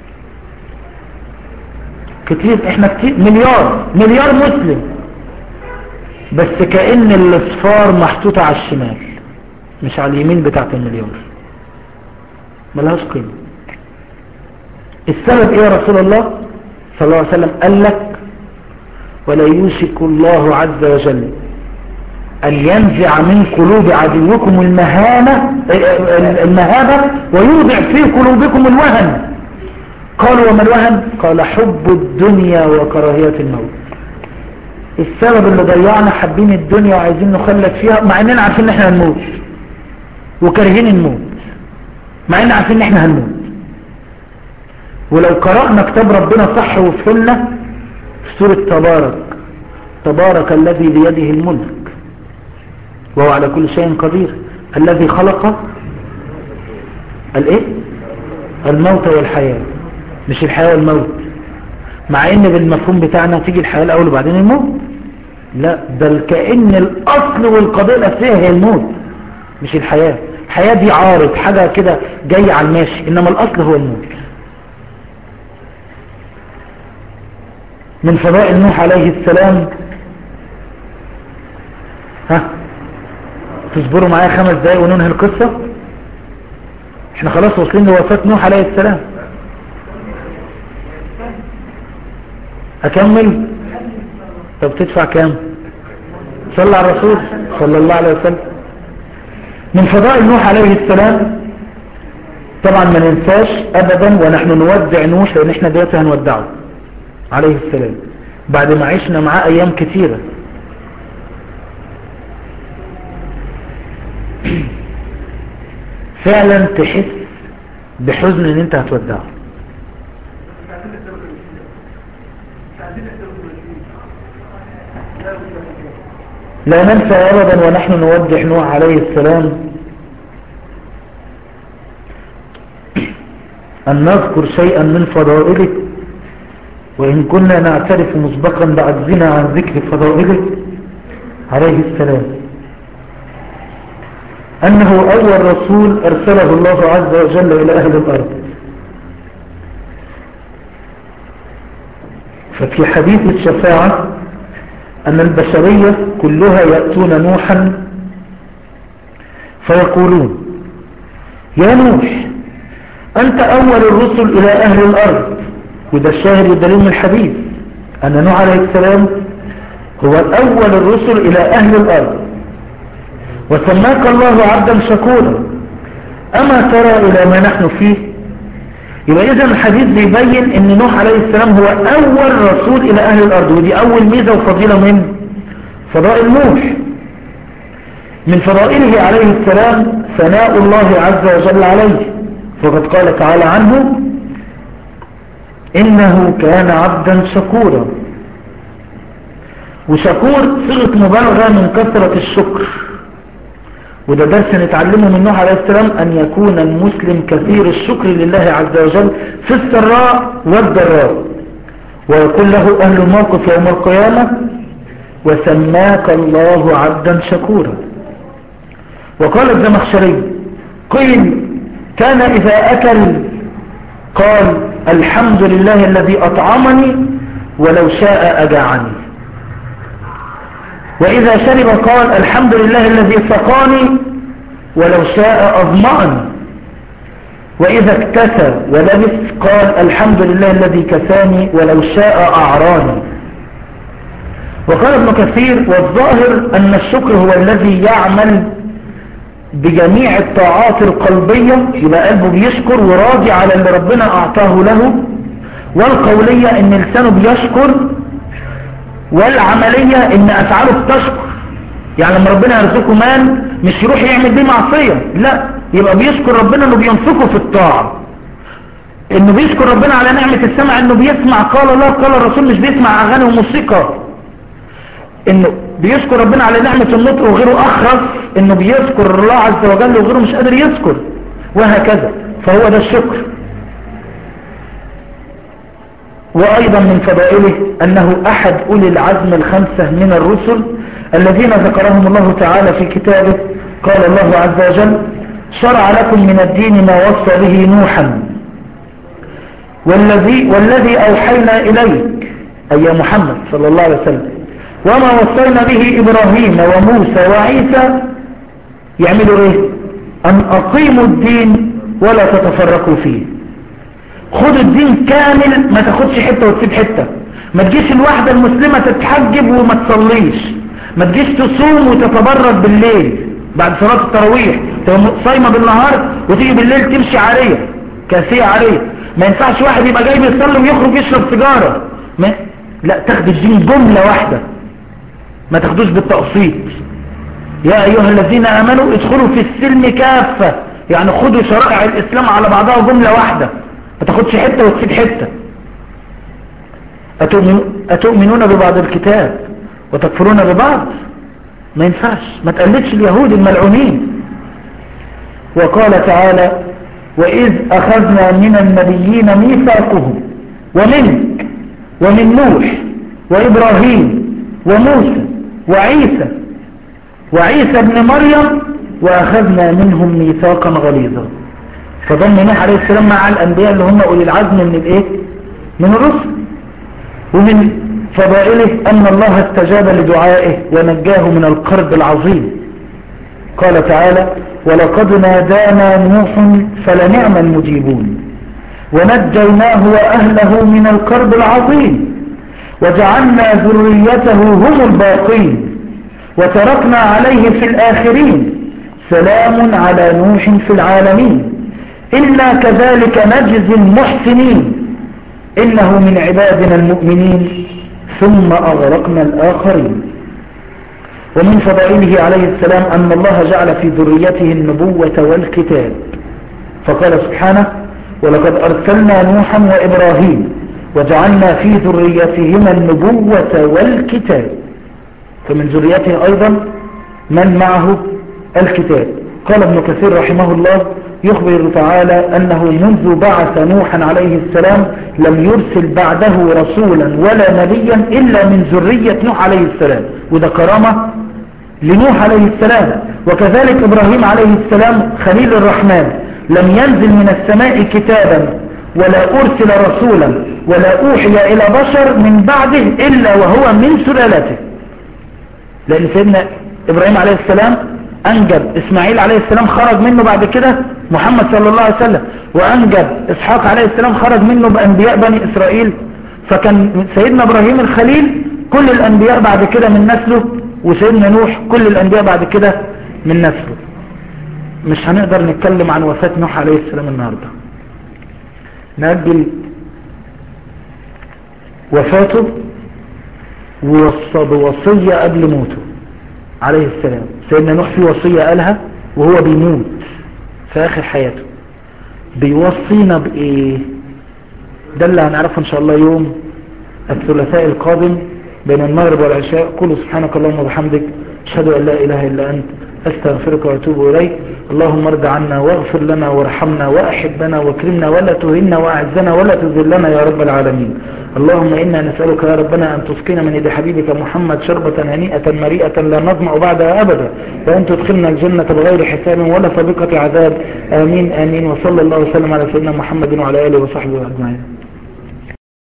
كتير احنا كتير مليار مليار مسلم بس كأن الاصفار محطوطة على الشمال مش على اليمين بتاعت المليار ملهاش قيمة السبب ايه يا رسول الله صلى الله عليه وسلم قال لك ولا يوشك الله عز وجل أن ينزع من قلوب عدوكم المهانة المهابة ويوضع في قلوبكم الوهن قالوا وما الوهن قال حب الدنيا وكراهية الموت السبب اللي ضيعنا حابين الدنيا وعايزين نخلد فيها مع اننا عارفين ان احنا هنموت وكارهين الموت مع اننا عارفين ان احنا هنموت ولو قرأنا كتاب ربنا صح وفهمنا في سورة تبارك تبارك الذي بيده الملك وهو على كل شيء قدير الذي خلق الايه الموت والحياة مش الحياة والموت مع ان بالمفهوم بتاعنا تيجي الحياة الاول وبعدين الموت لا بل كأن الاصل والقضية الاساسية هي الموت مش الحياة الحياة دي عارض حاجة كده جاية على الماشي انما الاصل هو الموت من فضائل نوح عليه السلام ها تصبروا معايا خمس دقايق وننهي القصة احنا خلاص واصلين لوفاة نوح عليه السلام اكمل طب تدفع كام صلى على الرسول صلى الله عليه وسلم من فضائل نوح عليه السلام طبعا ما ننساش ابدا ونحن نودع نوح لان احنا دلوقتي هنودعه عليه السلام بعد ما عشنا معاه ايام كثيرة فعلا تحس بحزن ان انت هتودعه لا ننسى ابدا ونحن نودع نوح عليه السلام ان نذكر شيئا من فضائله وإن كنا نعترف مسبقا بعجزنا عن ذكر فضائله عليه السلام أنه أول رسول أرسله الله عز وجل إلى أهل الأرض ففي حديث الشفاعة أن البشرية كلها يأتون نوحا فيقولون يا نوح أنت أول الرسل إلى أهل الأرض وده الشاهد والدليل من الحديث أن نوح عليه السلام هو أول الرسل إلى أهل الأرض وسماك الله عبدا شكورا أما ترى إلى ما نحن فيه يبقى إذا الحديث بيبين أن نوح عليه السلام هو أول رسول إلى أهل الأرض ودي أول ميزة وفضيلة من فضائل نوح من فضائله عليه السلام ثناء الله عز وجل عليه فقد قال تعالى عنه إنه كان عبدا شكورا وشكور صيغة مبالغة من كثرة الشكر وده درس نتعلمه من نوح عليه السلام أن يكون المسلم كثير الشكر لله عز وجل في السراء والضراء ويقول له أهل الموقف يوم القيامة وسماك الله عبدا شكورا وقال الزمخشري قيل كان إذا أكل قال الحمد لله الذي أطعمني ولو شاء أجاعني وإذا شرب قال الحمد لله الذي سقاني ولو شاء أظمأني وإذا اكتسى ولبس قال الحمد لله الذي كساني ولو شاء أعراني وقال ابن كثير والظاهر أن الشكر هو الذي يعمل بجميع الطاعات القلبية يبقى قلبه بيشكر وراضي على اللي ربنا أعطاه له والقولية ان لسانه بيشكر والعملية ان افعاله بتشكر يعني لما ربنا يرزقه مال مش يروح يعمل بيه معصية لا يبقى بيشكر ربنا انه بينفقه في الطاعة انه بيشكر ربنا على نعمة السمع انه بيسمع قال الله قال الرسول مش بيسمع اغاني وموسيقى انه بيشكر ربنا على نعمة النطق وغيره اخرس انه بيذكر الله عز وجل وغيره مش قادر يذكر وهكذا فهو ده الشكر وايضا من فضائله انه احد اولي العزم الخمسة من الرسل الذين ذكرهم الله تعالى في كتابه قال الله عز وجل شرع لكم من الدين ما وصى به نوحا والذي, والذي اوحينا اليك اي يا محمد صلى الله عليه وسلم وما وصينا به إبراهيم وموسى وعيسى يعملوا ايه أن أقيموا الدين ولا تتفرقوا فيه خدوا الدين كامل ما تاخدش حتة وتسيب حتة ما تجيش الواحدة المسلمة تتحجب وما تصليش ما تجيش تصوم وتتبرد بالليل بعد صلاة التراويح صايمة بالنهار وتيجي بالليل تمشي عارية كاسية عارية ما ينفعش واحد يبقى جاي بيصلي ويخرج يشرب سيجارة ما لا تاخد الدين جملة واحدة ما تاخدوش بالتقسيط يا ايها الذين امنوا ادخلوا في السلم كافة يعني خدوا شرائع الاسلام على بعضها جملة واحدة ما تاخدش حتة وتسيب حتة أتؤمنون ببعض الكتاب وتكفرون ببعض ما ينفعش ما تقلدش اليهود الملعونين وقال تعالى وإذ أخذنا من النبيين ميثاقهم ومنك ومن نوح وإبراهيم وموسى وعيسى وعيسى ابن مريم وأخذنا منهم ميثاقا غليظا فضم نوح عليه السلام مع الأنبياء اللي هم أولي العزم من الإيه؟ من الرسل ومن فضائله أن الله استجاب لدعائه ونجاه من القرب العظيم قال تعالى ولقد نادانا نوح فلنعم المجيبون ونجيناه وأهله من الكرب العظيم وجعلنا ذريته هم الباقين وتركنا عليه في الآخرين سلام على نوح في العالمين إنا كذلك نجزي المحسنين إنه من عبادنا المؤمنين ثم أغرقنا الآخرين ومن فضائله عليه السلام أن الله جعل في ذريته النبوة والكتاب فقال سبحانه ولقد أرسلنا نوحا وإبراهيم وجعلنا في ذريتهما النبوة والكتاب فمن ذريته أيضا من معه الكتاب قال ابن كثير رحمه الله يخبر تعالى أنه منذ بعث نوحا عليه السلام لم يرسل بعده رسولا ولا نبيا إلا من ذرية نوح عليه السلام وده كرامة لنوح عليه السلام وكذلك إبراهيم عليه السلام خليل الرحمن لم ينزل من السماء كتابا ولا أرسل رسولا ولا أوحي إلى بشر من بعده إلا وهو من سلالته لأن سيدنا إبراهيم عليه السلام أنجب إسماعيل عليه السلام خرج منه بعد كده محمد صلى الله عليه وسلم وأنجب إسحاق عليه السلام خرج منه بأنبياء بني إسرائيل فكان سيدنا إبراهيم الخليل كل الأنبياء بعد كده من نسله وسيدنا نوح كل الأنبياء بعد كده من نسله مش هنقدر نتكلم عن وفاة نوح عليه السلام النهاردة نأجل وفاته ووصى بوصية قبل موته عليه السلام سيدنا نوح في وصية قالها وهو بيموت في آخر حياته بيوصينا بإيه ده اللي هنعرفه إن شاء الله يوم الثلاثاء القادم بين المغرب والعشاء قولوا سبحانك اللهم وبحمدك أشهد أن لا إله إلا أنت أستغفرك وأتوب إليك اللهم ارض عنا واغفر لنا وارحمنا وأحبنا واكرمنا ولا تهنا وأعزنا ولا تذلنا يا رب العالمين اللهم إنا نسألك يا ربنا أن تسقينا من يد حبيبك محمد شربة هنيئة مريئة لا نظمع بعدها أبدا وأن تدخلنا الجنة بغير حساب ولا سابقة عذاب آمين آمين وصلى الله وسلم على سيدنا محمد وعلى آله وصحبه أجمعين